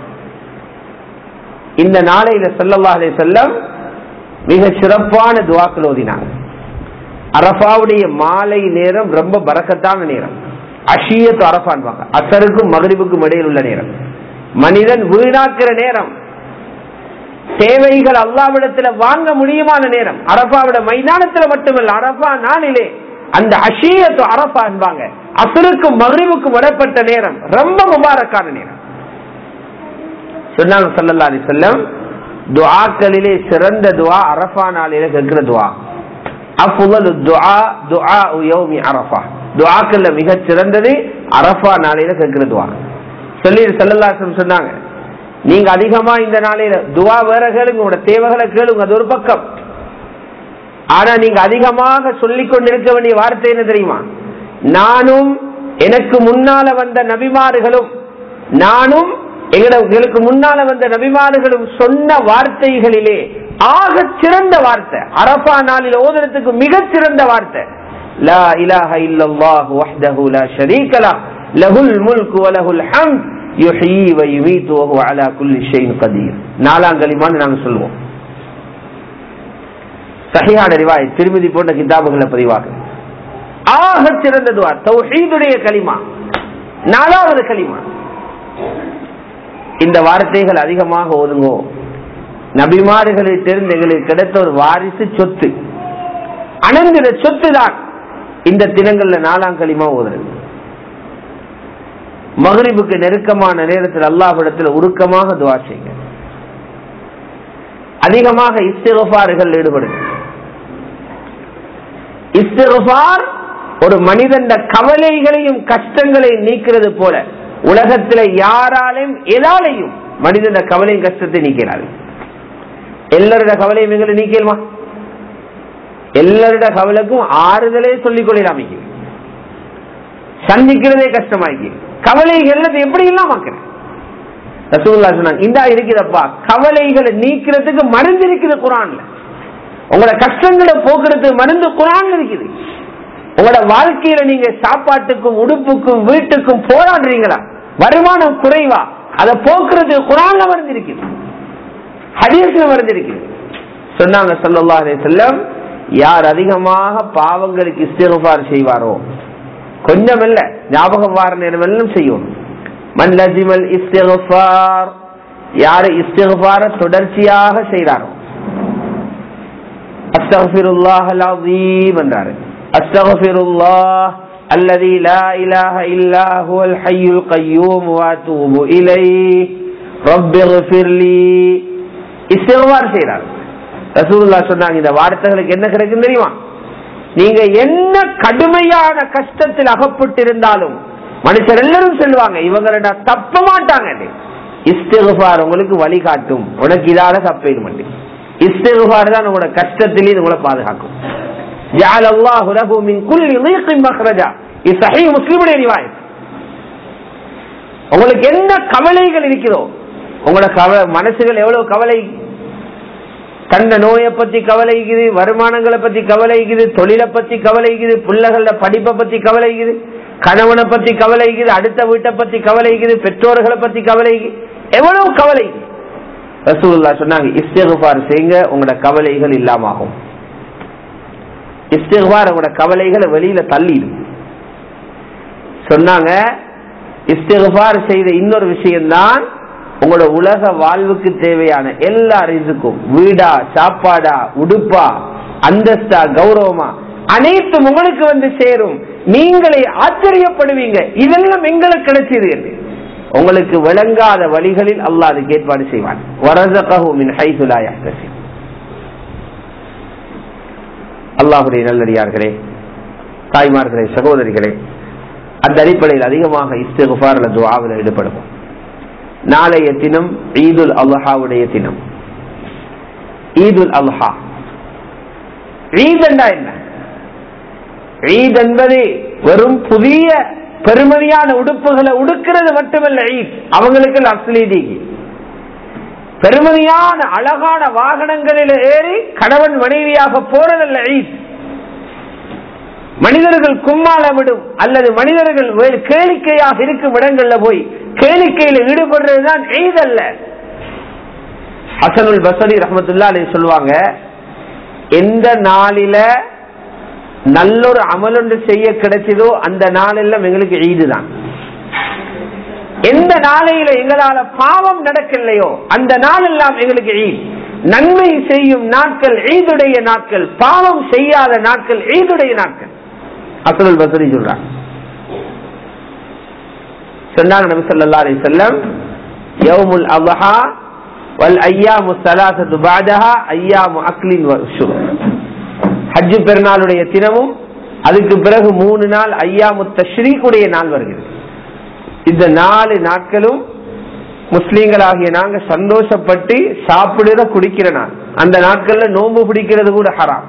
இந்த நாளையில சொல்லல்லா அலை செல்லம் மிக சிறப்பான துவாக்கள் ஓதினாங்க அரபாவுடைய மாலை நேரம் ரொம்ப பறக்கத்தான நேரம் அஷியத்து அரபான்பாங்க அசருக்கும் மகரிபுக்கும் இடையில் உள்ள நேரம் மனிதன் வீணாக்குற நேரம் தேவைகள் அல்லாவிடத்துல வாங்க முடியுமான நேரம் அரபாவிட மைதானத்துல மட்டுமல்ல அரபா நாளிலே அந்த அஷியத்து அரபா என்பாங்க அசருக்கும் மகரிபுக்கும் விடப்பட்ட நேரம் ரொம்ப முபாரக்கான நேரம் சொன்னாங்க சல்லல்லா அலி செல்லம் துஆக்களிலே சிறந்த துவா அரபா நாளில கேட்கிற துவா அஃபுல் துஆ துஆ யௌமி அரஃபா துஆக்கள்ல மிக சிறந்தது அரஃபா நாளையில கேட்கிற துவா சொல்லி செல்லல்லாசம் சொன்னாங்க நீங்க அதிகமா இந்த நாளையில துவா வேற கேளுங்க உங்களோட தேவைகளை கேளுங்க அது ஒரு பக்கம் ஆனா நீங்க அதிகமாக சொல்லிக் கொண்டிருக்க வேண்டிய வார்த்தை என்ன தெரியுமா நானும் எனக்கு முன்னால வந்த நபிமாறுகளும் நானும் எங்களுக்கு முன்னால வந்த நபிமாறுகளும் சொன்ன வார்த்தைகளிலே ஆக சிறந்த வார்த்தை அரபா நாளில் ஓதுறதுக்கு மிக சிறந்த வார்த்தை லா இலாஹ இல்லல்லாஹு வஹ்தஹு லா ஷரீக லஹ் லஹுல் முல்கு வ லஹுல் ஹம்த் யுஹ்யி வ யுமீத்து வ ஹுவ அலா குல்லி ஷைஇன் கதீர் நாலாம் கலிமான்னு நாங்க சொல்லுவோம் சஹிஹான ரிவாய் திருமதி போன்ற கிதாபுகளை பதிவாக ஆக சிறந்த துவா தௌஹீதுடைய கலிமா நாலாவது கலிமா இந்த வார்த்தைகள் அதிகமாக ஓதுங்கோ நபிமாறுகளிட்டிருந்து எங்களுக்கு கிடைத்த ஒரு வாரிசு சொத்து அனந்திர சொத்து தான் இந்த தினங்கள்ல நாலாம் களிமா ஓதுறது மகரிபுக்கு நெருக்கமான நேரத்தில் அல்லாஹிடத்தில் உருக்கமாக துவா செய்யுங்க அதிகமாக இஸ்திகபாறுகள் ஈடுபடுங்க இஸ்திகபார் ஒரு மனிதன் கவலைகளையும் கஷ்டங்களையும் நீக்கிறது போல உலகத்துல யாராலையும் எதாலையும் மனிதன் கவலையும் கஷ்டத்தை நீக்கிறாரு எல்லாரோட கவலையும் எங்களை நீக்கலுமா எல்லாரோட கவலைக்கும் ஆறுதலே சொல்லிக் கொள்ளலாம் சந்திக்கிறதே கஷ்டமாக்கி கவலைகள் எப்படி எல்லாம் ஆக்குறேன் ரசூல்லா சொன்னாங்க இந்தா இருக்குதப்பா கவலைகளை நீக்கிறதுக்கு மருந்து இருக்குது குரான்ல உங்களோட கஷ்டங்களை போக்குறதுக்கு மருந்து குரான்ல இருக்குது உங்களோட வாழ்க்கையில நீங்க சாப்பாட்டுக்கும் உடுப்புக்கும் வீட்டுக்கும் போராடுறீங்களா வருமானம் குறைவா அதை போக்குறது குரான்ல மருந்து இருக்குது ஹதீஸ்ல வருந்திருக்கிறது சொன்னாங்க சல்லா செல்லம் யார் அதிகமாக பாவங்களுக்கு இஸ்திகுபார் செய்வாரோ கொஞ்சம் இல்ல ஞாபகம் வார நேரம் எல்லாம் செய்யும் மன் லஜிமல் இஸ்திகுபார் யாரு இஸ்திகுபார தொடர்ச்சியாக செய்கிறாரோ அஸ்தகபிருல்லாஹ் அலீம் என்றாரு அஸ்தகபிருல்லாஹ் الذي لا إله إلا هو الحي القيوم وأتوب إليه رب اغفر لي இஸ்திகபார் செய்யறார் ரசூலுல்லா சொன்னாங்க இந்த வார்த்தைகளுக்கு என்ன கிடைக்கும் தெரியுமா நீங்க என்ன கடுமையான கஷ்டத்தில் அகப்பட்டிருந்தாலும் மனுஷர் எல்லாரும் சொல்லுவாங்க இவங்கள தப்ப மாட்டாங்க இஸ்திகபார் உங்களுக்கு வழிகாட்டும் உனக்கு இதால தப்பேது மட்டும் இஸ்திகபார் தான் உங்களோட கஷ்டத்திலேயே உங்களை பாதுகாக்கும் جعل الله له من كل ضيق مخرجا இது சஹீ முஸ்லிமுடைய ரிவாயத் உங்களுக்கு என்ன கவலைகள் இருக்கிறதோ உங்களோட கவலை மனசுகள் எவ்வளவு கவலை கண்ட நோயை பத்தி கவலைக்குது வருமானங்களை பத்தி கவலைக்குது தொழிலை பத்தி கவலைக்குது பிள்ளைகள படிப்பை பத்தி கவலைக்குது கணவனை பத்தி கவலைக்குது அடுத்த வீட்டை பத்தி கவலைக்குது பெற்றோர்களை பத்தி கவலைக்கு எவ்வளவு கவலை ரசூல்லா சொன்னாங்க இஸ்திகுபார் செய்யுங்க உங்களோட கவலைகள் இல்லாம ஆகும் இஸ்திகுபார் உங்களோட கவலைகளை வெளியில தள்ளிடும் சொன்னாங்க இஸ்திகுபார் செய்த இன்னொரு விஷயம்தான் உங்களோட உலக வாழ்வுக்கு தேவையான எல்லா ரிசுக்கும் வீடா சாப்பாடா உடுப்பா அந்தஸ்தா கௌரவமா அனைத்தும் உங்களுக்கு வந்து சேரும் நீங்களே ஆச்சரியப்படுவீங்க இதெல்லாம் எங்களுக்கு கிடைச்சது என்று உங்களுக்கு விளங்காத வழிகளில் அல்லாஹ் அதுக்கு ஏற்பாடு செய்வான் அல்லாஹுடைய நல்லடியார்களே தாய்மார்களே சகோதரிகளே அந்த அடிப்படையில் அதிகமாக இஸ்திகுபார் அல்லது துவாவில் ஈடுபடுவோம் நாளைய தினம் ஈதுல் அல்ஹாவுடைய தினம் ஈதுல் அல்ஹா ஈத் என்றா என்ன ஈத் என்பது வெறும் புதிய பெருமதியான உடுப்புகளை உடுக்கிறது மட்டுமல்ல ஈத் அவங்களுக்கு அஸ்லீதிக்கு பெருமதியான அழகான வாகனங்களில் ஏறி கணவன் மனைவியாக போறதல்ல ஈத் மனிதர்கள் கும்மாளமிடும் அல்லது மனிதர்கள் வேறு கேளிக்கையாக இருக்கும் இடங்கள்ல போய் கேளிக்கையில ஈடுபடுறதுதான் ஈத் அல்ல ஹசனுல் பசரி ரஹமத்துல்லா அலி சொல்லுவாங்க எந்த நாளில நல்லொரு அமலொன்று செய்ய கிடைச்சதோ அந்த நாளெல்லாம் எங்களுக்கு ஈது தான் எந்த நாளையில எங்களால பாவம் நடக்கலையோ அந்த நாளெல்லாம் எங்களுக்கு ஈத் நன்மை செய்யும் நாட்கள் ஈதுடைய நாட்கள் பாவம் செய்யாத நாட்கள் ஈதுடைய நாட்கள் அசலுல் பசரி சொல்றாங்க சொன்னாங்க நபி ஸல்லல்லாஹு அலைஹி வஸல்லம் யௌமுல் அத்ஹா வல் அய்யாமு ஸலாஸத்து பஅதஹா அய்யாமு அக்லின் வ ஷுர்ப் ஹஜ் பெருநாளுடைய தினமும் அதுக்கு பிறகு மூணு நாள் ஐயாமு தஷ்ரீக்குடைய நாள் வருகிறது இந்த நாலு நாட்களும் முஸ்லீம்களாகிய நாங்க சந்தோஷப்பட்டு சாப்பிடுற குடிக்கிற நாள் அந்த நாட்கள்ல நோன்பு பிடிக்கிறது கூட ஹராம்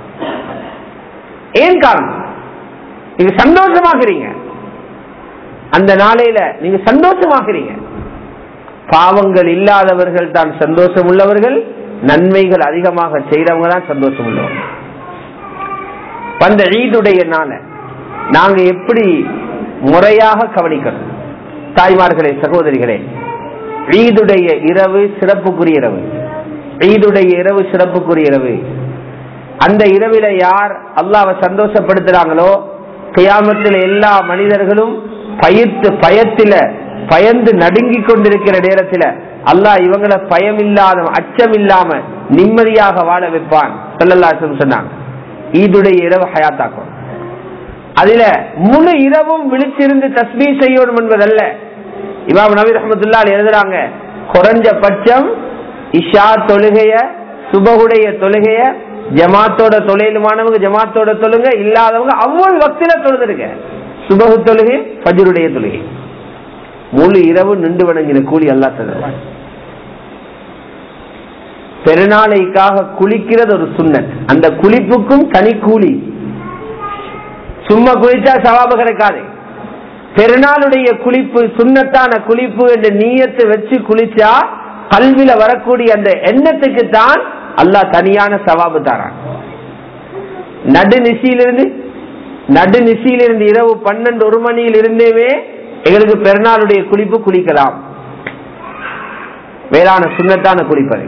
ஏன் காரணம் நீங்க சந்தோஷமாகிறீங்க அந்த நாளையில நீங்க சந்தோஷமாகிறீங்க பாவங்கள் இல்லாதவர்கள் தான் சந்தோஷம் உள்ளவர்கள் நன்மைகள் அதிகமாக செய்யறவங்க தான் சந்தோஷம் உள்ளவங்க அந்த ஈதுடைய நாள நாங்க எப்படி முறையாக கவனிக்கணும் தாய்மார்களே சகோதரிகளே ஈதுடைய இரவு சிறப்புக்குரிய இரவு ஈதுடைய இரவு சிறப்புக்குரிய இரவு அந்த இரவில யார் அல்லாவை சந்தோஷப்படுத்துறாங்களோ கியாமத்தில் எல்லா மனிதர்களும் பயிர்த்து பயத்தில பயந்து நடுங்கி கொண்டிருக்கிற நேரத்தில் அல்லாஹ் இவங்களை பயம் இல்லாத அச்சம் இல்லாம நிம்மதியாக வாழ வைப்பான் சொல்லல்லாசம் சொன்னாங்க ஈதுடைய இரவு ஹயாத்தாக்கும் அதுல முழு இரவும் விழிச்சிருந்து தஸ்மீ செய்யணும் என்பதல்ல இமாம் நபி ரஹமத்துல்லா எழுதுறாங்க குறைஞ்ச பட்சம் இஷா தொழுகைய சுபகுடைய தொழுகைய ஜமாத்தோட தொழிலுமானவங்க ஜமாத்தோட தொழுங்க இல்லாதவங்க அவ்வளவு வக்தில தொழுதுருங்க சுபகு தொழுகை பஜருடைய தொழுகை முழு இரவு நின்று வணங்கின கூலி அல்லா தருவான் பெருநாளைக்காக குளிக்கிறது ஒரு சுண்ணத் அந்த குளிப்புக்கும் தனி கூலி சும்மா குளிச்சா சவாபு கிடைக்காது பெருநாளுடைய குளிப்பு சுண்ணத்தான குளிப்பு என்ற நீயத்தை வச்சு குளிச்சா கல்வில வரக்கூடிய அந்த எண்ணத்துக்கு தான் அல்லாஹ் தனியான சவாபு தரான் நடு நிசியிலிருந்து நடு நிசியிலிருந்து இரவு பன்னெண்டு ஒரு மணியில் இருந்தேவே எங்களுக்கு பெருநாளுடைய குளிப்பு குளிக்கலாம் வேளாண் சுண்ணத்தான குளிப்பதை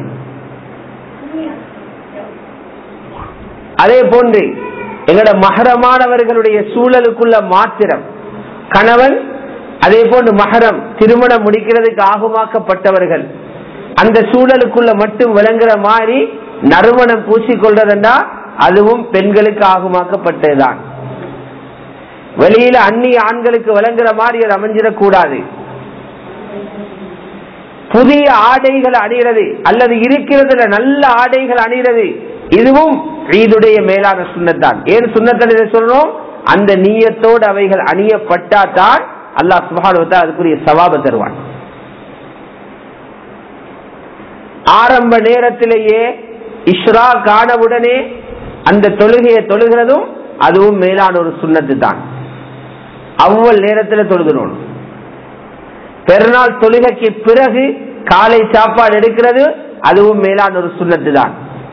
அதே போன்று எங்களோட மகரமானவர்களுடைய சூழலுக்குள்ள மாத்திரம் கணவன் அதே போன்று மகரம் திருமணம் முடிக்கிறதுக்கு ஆகுமாக்கப்பட்டவர்கள் அந்த சூழலுக்குள்ள மட்டும் விளங்குற மாதிரி நறுமணம் பூசிக்கொள்றதுண்டா அதுவும் பெண்களுக்கு ஆகுமாக்கப்பட்டதுதான் வெளியில அந்நிய ஆண்களுக்கு விளங்குற மாதிரி அது அமைஞ்சிடக்கூடாது புதிய ஆடைகள் அணிகிறது அல்லது இருக்கிறதுல நல்ல ஆடைகள் அணிகிறது இதுவும் ஈதுடைய மேலான சுண்ணத்தான் ஏன் சுண்ணத்தான் இதை சொல்றோம் அந்த நீயத்தோடு அவைகள் அணியப்பட்டாதான் அல்லாஹ் சுபானுவத்தா அதுக்குரிய சவாப தருவான் ஆரம்ப நேரத்திலேயே இஸ்ரா காணவுடனே அந்த தொழுகையை தொழுகிறதும் அதுவும் மேலான ஒரு சுண்ணத்து தான் அவ்வளவு நேரத்தில் தொழுகணும் பெருநாள் தொழுகைக்கு பிறகு காலை சாப்பாடு எடுக்கிறது அதுவும் மேலான ஒரு சுண்ணத்து தான்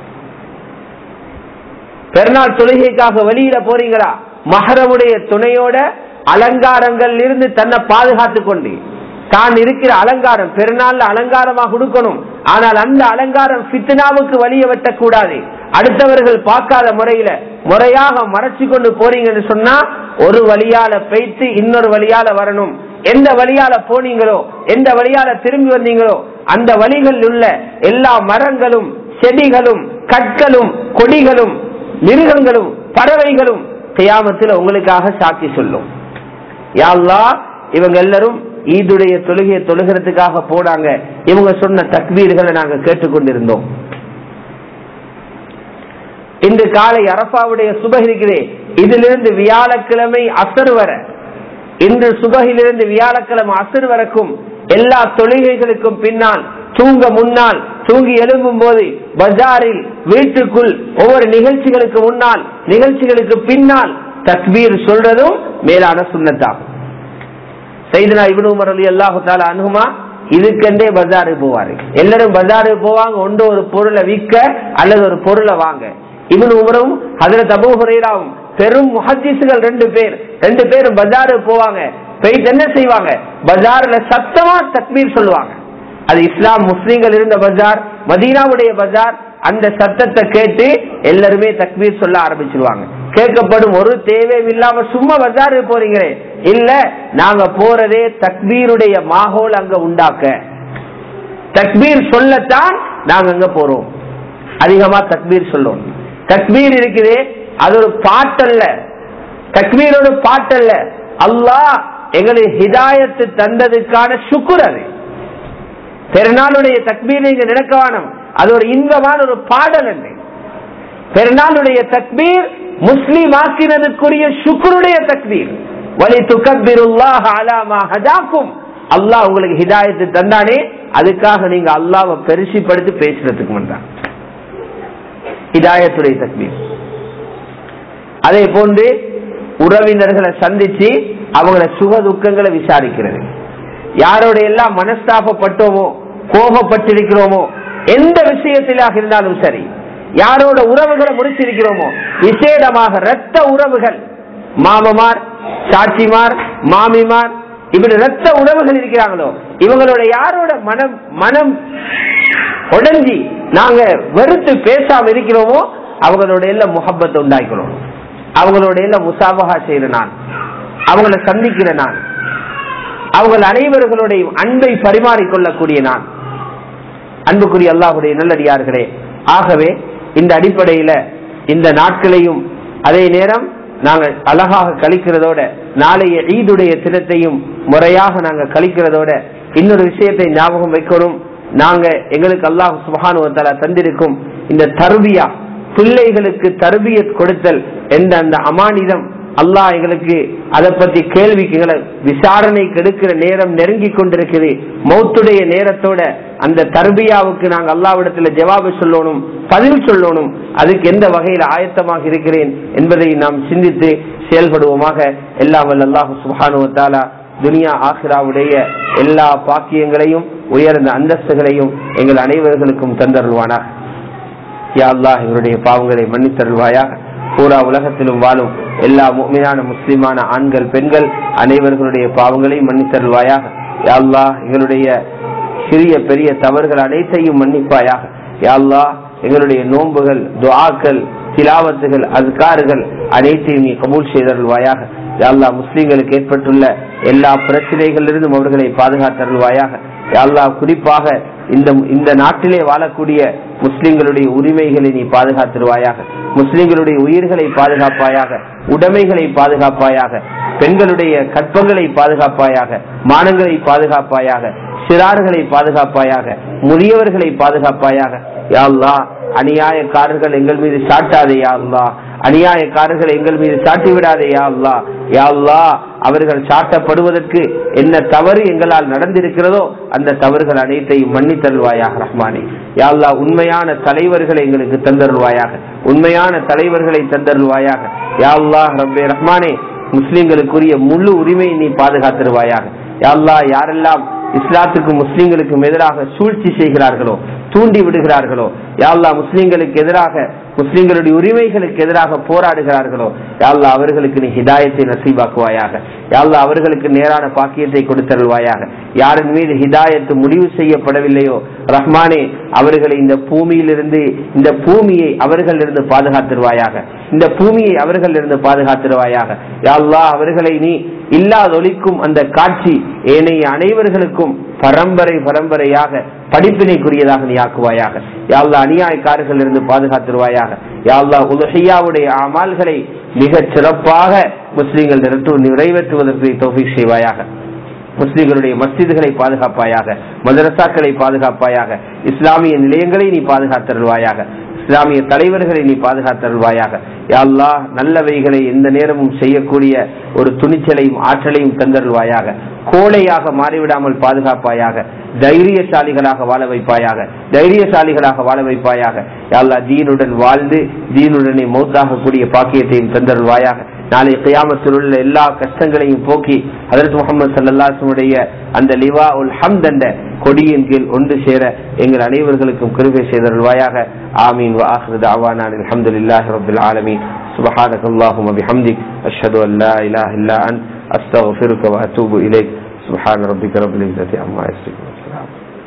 பெருநாள் தொழுகைக்காக வெளியில போறீங்களா மகரமுடைய துணையோட அலங்காரங்கள் இருந்து தன்னை பாதுகாத்து கொண்டு தான் இருக்கிற அலங்காரம் பெருநாள்ல அலங்காரமா கொடுக்கணும் ஆனால் அந்த அலங்காரம் பித்னாவுக்கு வழிய வெட்டக்கூடாது அடுத்தவர்கள் பார்க்காத முறையில முறையாக மறைச்சு கொண்டு போறீங்கன்னு சொன்னா ஒரு வழியால பெய்த்து இன்னொரு வழியால வரணும் எந்த வழியால போனீங்களோ எந்த வழியால திரும்பி வந்தீங்களோ அந்த வழிகள் உள்ள எல்லா மரங்களும் செடிகளும் கற்களும் கொடிகளும் மிருகங்களும் பறவைகளும் கியாமத்தில் உங்களுக்காக சாட்சி சொல்லும் யாழ்லா இவங்க எல்லாரும் ஈதுடைய தொழுகையை தொழுகிறதுக்காக போனாங்க இவங்க சொன்ன தக்வீர்களை நாங்க கேட்டுக்கொண்டிருந்தோம் இன்று காலை அரபாவுடைய சுப இருக்கிறே இதிலிருந்து வியாழக்கிழமை அசர் வர இன்று சுபகிலிருந்து வியாழக்கிழமை அசர் வரைக்கும் எல்லா தொழுகைகளுக்கும் பின்னால் தூங்க முன்னால் தூங்கி எழும்பும் போது பஜாரில் வீட்டுக்குள் ஒவ்வொரு நிகழ்ச்சிகளுக்கு முன்னால் நிகழ்ச்சிகளுக்கு பின்னால் தக்பீர் சொல்றதும் மேலான சுண்ணத்தாகும் செய்தனா இவனு உமர் அலி அல்லாஹு தாலா அனுகுமா இதுக்கெண்டே பஜாருக்கு போவாரு எல்லாரும் பஜாருக்கு போவாங்க ஒன்று ஒரு பொருளை விற்க அல்லது ஒரு பொருளை வாங்க இவனு உமரும் அதுல தபு ஹுரைராவும் பெரும் முஹஜிசுகள் ரெண்டு பேர் ரெண்டு பேரும் பஜாருக்கு போவாங்க போயிட்டு என்ன செய்வாங்க பஜார்ல சத்தமா தக்பீர் சொல்லுவாங்க அது இஸ்லாம் முஸ்லீம்கள் இருந்த பஜார் மதீனாவுடைய பஜார் அந்த சத்தத்தை கேட்டு எல்லாருமே தக்பீர் சொல்ல ஆரம்பிச்சிருவாங்க கேட்கப்படும் ஒரு தேவையும் இல்லாம சும்மா பஜாரு போறீங்களே இல்ல நாங்க போறதே தக்பீருடைய மாகோல் அங்க உண்டாக்க தக்பீர் சொல்லத்தான் நாங்க அங்க போறோம் அதிகமா தக்பீர் சொல்லுவோம் தக்பீர் இருக்குது அது ஒரு பாட்டல்ல தக்பீர் ஒரு பாட்டல்ல அல்லாஹ் எங்களுக்கு ஹிதாயத்து தந்ததுக்கான சுக்குர் அது பெருநாளுடைய தக்பீர் நீங்க நினைக்க வேணும் அது ஒரு இன்பமான ஒரு பாடல் என்று பெருநாளுடைய தக்பீர் முஸ்லீம் ஆக்கினதுக்குரிய சுக்குருடைய தக்பீர் வலி துக்கபிருல்லாஹ் அலாமா ஹஜாக்கும் அல்லாஹ் உங்களுக்கு ஹிதாயத்து தந்தானே அதுக்காக நீங்க அல்லாவை பெருசிப்படுத்தி பேசுறதுக்கு முன்தான் ஹிதாயத்துடைய தக்பீர் அதே போன்று உறவினர்களை சந்திச்சு அவங்கள சுக துக்கங்களை விசாரிக்கிறது யாரோட எல்லாம் மனஸ்தாபப்பட்டோமோ கோபப்பட்டிருக்கிறோமோ எந்த விஷயத்திலாக இருந்தாலும் சரி யாரோட உறவுகளை முடிச்சிருக்கிறோமோ விசேடமாக இரத்த உறவுகள் மாமமார் சாட்சிமார் மாமிமார் இப்படி இரத்த உறவுகள் இருக்கிறாங்களோ இவங்களோட யாரோட மனம் மனம் உடஞ்சி நாங்க வெறுத்து பேசாம இருக்கிறோமோ அவங்களோட எல்லாம் முகப்பத்தை உண்டாக்கணும் அவங்களோட எல்லாம் முசாபகா செய்யற நான் அவங்கள சந்திக்கிற நான் அவங்கள் அனைவர்களுடைய அன்பை பரிமாறிக்கொள்ளக்கூடிய நான் அன்புக்குரிய அல்லாஹுடைய நல்லடியார்களே ஆகவே இந்த அடிப்படையில இந்த நாட்களையும் அதே நேரம் நாங்கள் அழகாக கழிக்கிறதோட நாளைய ஈதுடைய தினத்தையும் முறையாக நாங்கள் கழிக்கிறதோட இன்னொரு விஷயத்தை ஞாபகம் வைக்கணும் நாங்க எங்களுக்கு அல்லாஹ் சுபகானுவத்தால தந்திருக்கும் இந்த தருவியா பிள்ளைகளுக்கு தருவியத் கொடுத்தல் என்ற அந்த அமானிதம் அல்லாஹ் எங்களுக்கு அதை பத்தி கேள்விக்கு விசாரணைக்கு எடுக்கிற நேரம் நெருங்கி கொண்டிருக்குது மௌத்துடைய நேரத்தோட அந்த தர்பியாவுக்கு நாங்க அல்லாவிடத்துல ஜவாபு சொல்லணும் பதில் சொல்லணும் அதுக்கு எந்த வகையில் ஆயத்தமாக இருக்கிறேன் என்பதை நாம் சிந்தித்து செயல்படுவோமாக எல்லாம் வல்ல அல்லாஹு சுபானுவத்தாலா துனியா ஆசிராவுடைய எல்லா பாக்கியங்களையும் உயர்ந்த அந்தஸ்துகளையும் எங்கள் அனைவர்களுக்கும் தந்தருள்வானா யா அல்லாஹ் எங்களுடைய பாவங்களை மன்னித்தருள்வாயாக பூரா உலகத்திலும் வாழும் எல்லா முக்மினான முஸ்லிமான ஆண்கள் பெண்கள் அனைவர்களுடைய பாவங்களை மன்னித்தருள்வாயாக யா அல்லாஹ் எங்களுடைய சிறிய பெரிய தவறுகள் அனைத்தையும் மன்னிப்பாயாக யா அல்லாஹ் எங்களுடைய நோன்புகள் துஆக்கள் திலாவத்துகள் அஸ்கார்கள் அனைத்தையும் நீ கபூல் செய்தருள்வாயாக யா அல்லாஹ் முஸ்லிம்களுக்கு ஏற்பட்டுள்ள எல்லா பிரச்சனைகளிலிருந்தும் அவர்களை பாதுகாத்தருள்வாயாக யா அல்லாஹ் குறிப்பாக இந்த இந்த நாட்டிலே வாழக்கூடிய முஸ்லிம்களுடைய உரிமைகளை நீ பாதுகாத்திருவாயாக முஸ்லிம்களுடைய உயிர்களை பாதுகாப்பாயாக உடைமைகளை பாதுகாப்பாயாக பெண்களுடைய கற்பங்களை பாதுகாப்பாயாக மானங்களை பாதுகாப்பாயாக சிறார்களை பாதுகாப்பாயாக முதியவர்களை பாதுகாப்பாயாக யாழ்லா அநியாயக்காரர்கள் எங்கள் மீது சாட்டாதே யாழ்லா அநியாயக்காரர்கள் எங்கள் மீது சாட்டி விடாதே யாழ்லா யாழ்லா அவர்கள் சாட்டப்படுவதற்கு என்ன தவறு எங்களால் நடந்திருக்கிறதோ அந்த தவறுகள் அனைத்தையும் மன்னித்தருள்வாயாக ரஹ்மானே யாழ்லா உண்மையான தலைவர்களை எங்களுக்கு தந்தருள்வாயாக உண்மையான தலைவர்களை தந்தருள்வாயாக யாழ்லா ரப்பே ரஹ்மானே முஸ்லிம்களுக்குரிய முழு உரிமையை நீ பாதுகாத்திருவாயாக யாழ்லா யாரெல்லாம் இஸ்லாத்துக்கும் முஸ்லிம்களுக்கும் எதிராக சூழ்ச்சி செய்கிறார்களோ தூண்டி விடுகிறார்களோ யாழ்லா முஸ்லிம்களுக்கு எதிராக முஸ்லிம்களுடைய உரிமைகளுக்கு எதிராக போராடுகிறார்களோ யாழ்லா அவர்களுக்கு நீ ஹிதாயத்தை நசீபாக்குவாயாக யாழ்லா அவர்களுக்கு நேரான பாக்கியத்தை கொடுத்தருள்வாயாக யாரின் மீது ஹிதாயத்து முடிவு செய்யப்படவில்லையோ ரஹ்மானே அவர்களை இந்த பூமியிலிருந்து இந்த பூமியை அவர்களிருந்து பாதுகாத்திருவாயாக இந்த பூமியை அவர்களிருந்து பாதுகாத்திருவாயாக யாழ்லா அவர்களை நீ இல்லாதொழிக்கும் அந்த காட்சி ஏனைய அனைவர்களுக்கும் பரம்பரை பரம்பரையாக படிப்பினைக்குரியதாக நீ ஆக்குவாயாக யாழ்லா அநியாயக்காரர்கள் இருந்து பாதுகாத்திருவாயாக யாழ்லா உலகையாவுடைய அமால்களை மிக சிறப்பாக முஸ்லீம்கள் நிறைவேற்றுவதற்கு தோஃபிக் செய்வாயாக முஸ்லிம்களுடைய மஸ்ஜிதுகளை பாதுகாப்பாயாக மதரசாக்களை பாதுகாப்பாயாக இஸ்லாமிய நிலையங்களை நீ பாதுகாத்தருள்வாயாக இஸ்லாமிய தலைவர்களை நீ பாதுகாத்தருள்வாயாக யா அல்லாஹ் நல்லவைகளை எந்த நேரமும் செய்யக்கூடிய ஒரு துணிச்சலையும் ஆற்றலையும் தந்தருள்வாயாக கோழையாக மாறிவிடாமல் பாதுகாப்பாயாக தைரியசாலிகளாக வாழ வைப்பாயாக தைரியசாலிகளாக வாழ வைப்பாயாக யா அல்லாஹ் தீனுடன் வாழ்ந்து தீனுடனே மௌத்தாகக்கூடிய பாக்கியத்தையும் தந்தருள்வாயாக நாளை கியாமத்தில் உள்ள எல்லா கஷ்டங்களையும் போக்கி அதற்கு முகமது சல்லாசனுடைய அந்த லிவா உல் ஹம்த் என்ற கொடியின் கீழ் ஒன்று சேர எங்கள் அனைவர்களுக்கும் கிருபை செய்தருள்வாயாக ஆமீன் وآخر دعوانا الحمد لله رب العالمين سبحانك اللهم وبحمدك أشهد أن لا إله إلا أنت أستغفرك وأتوب إليك سبحان ربك رب العزة عما يصفون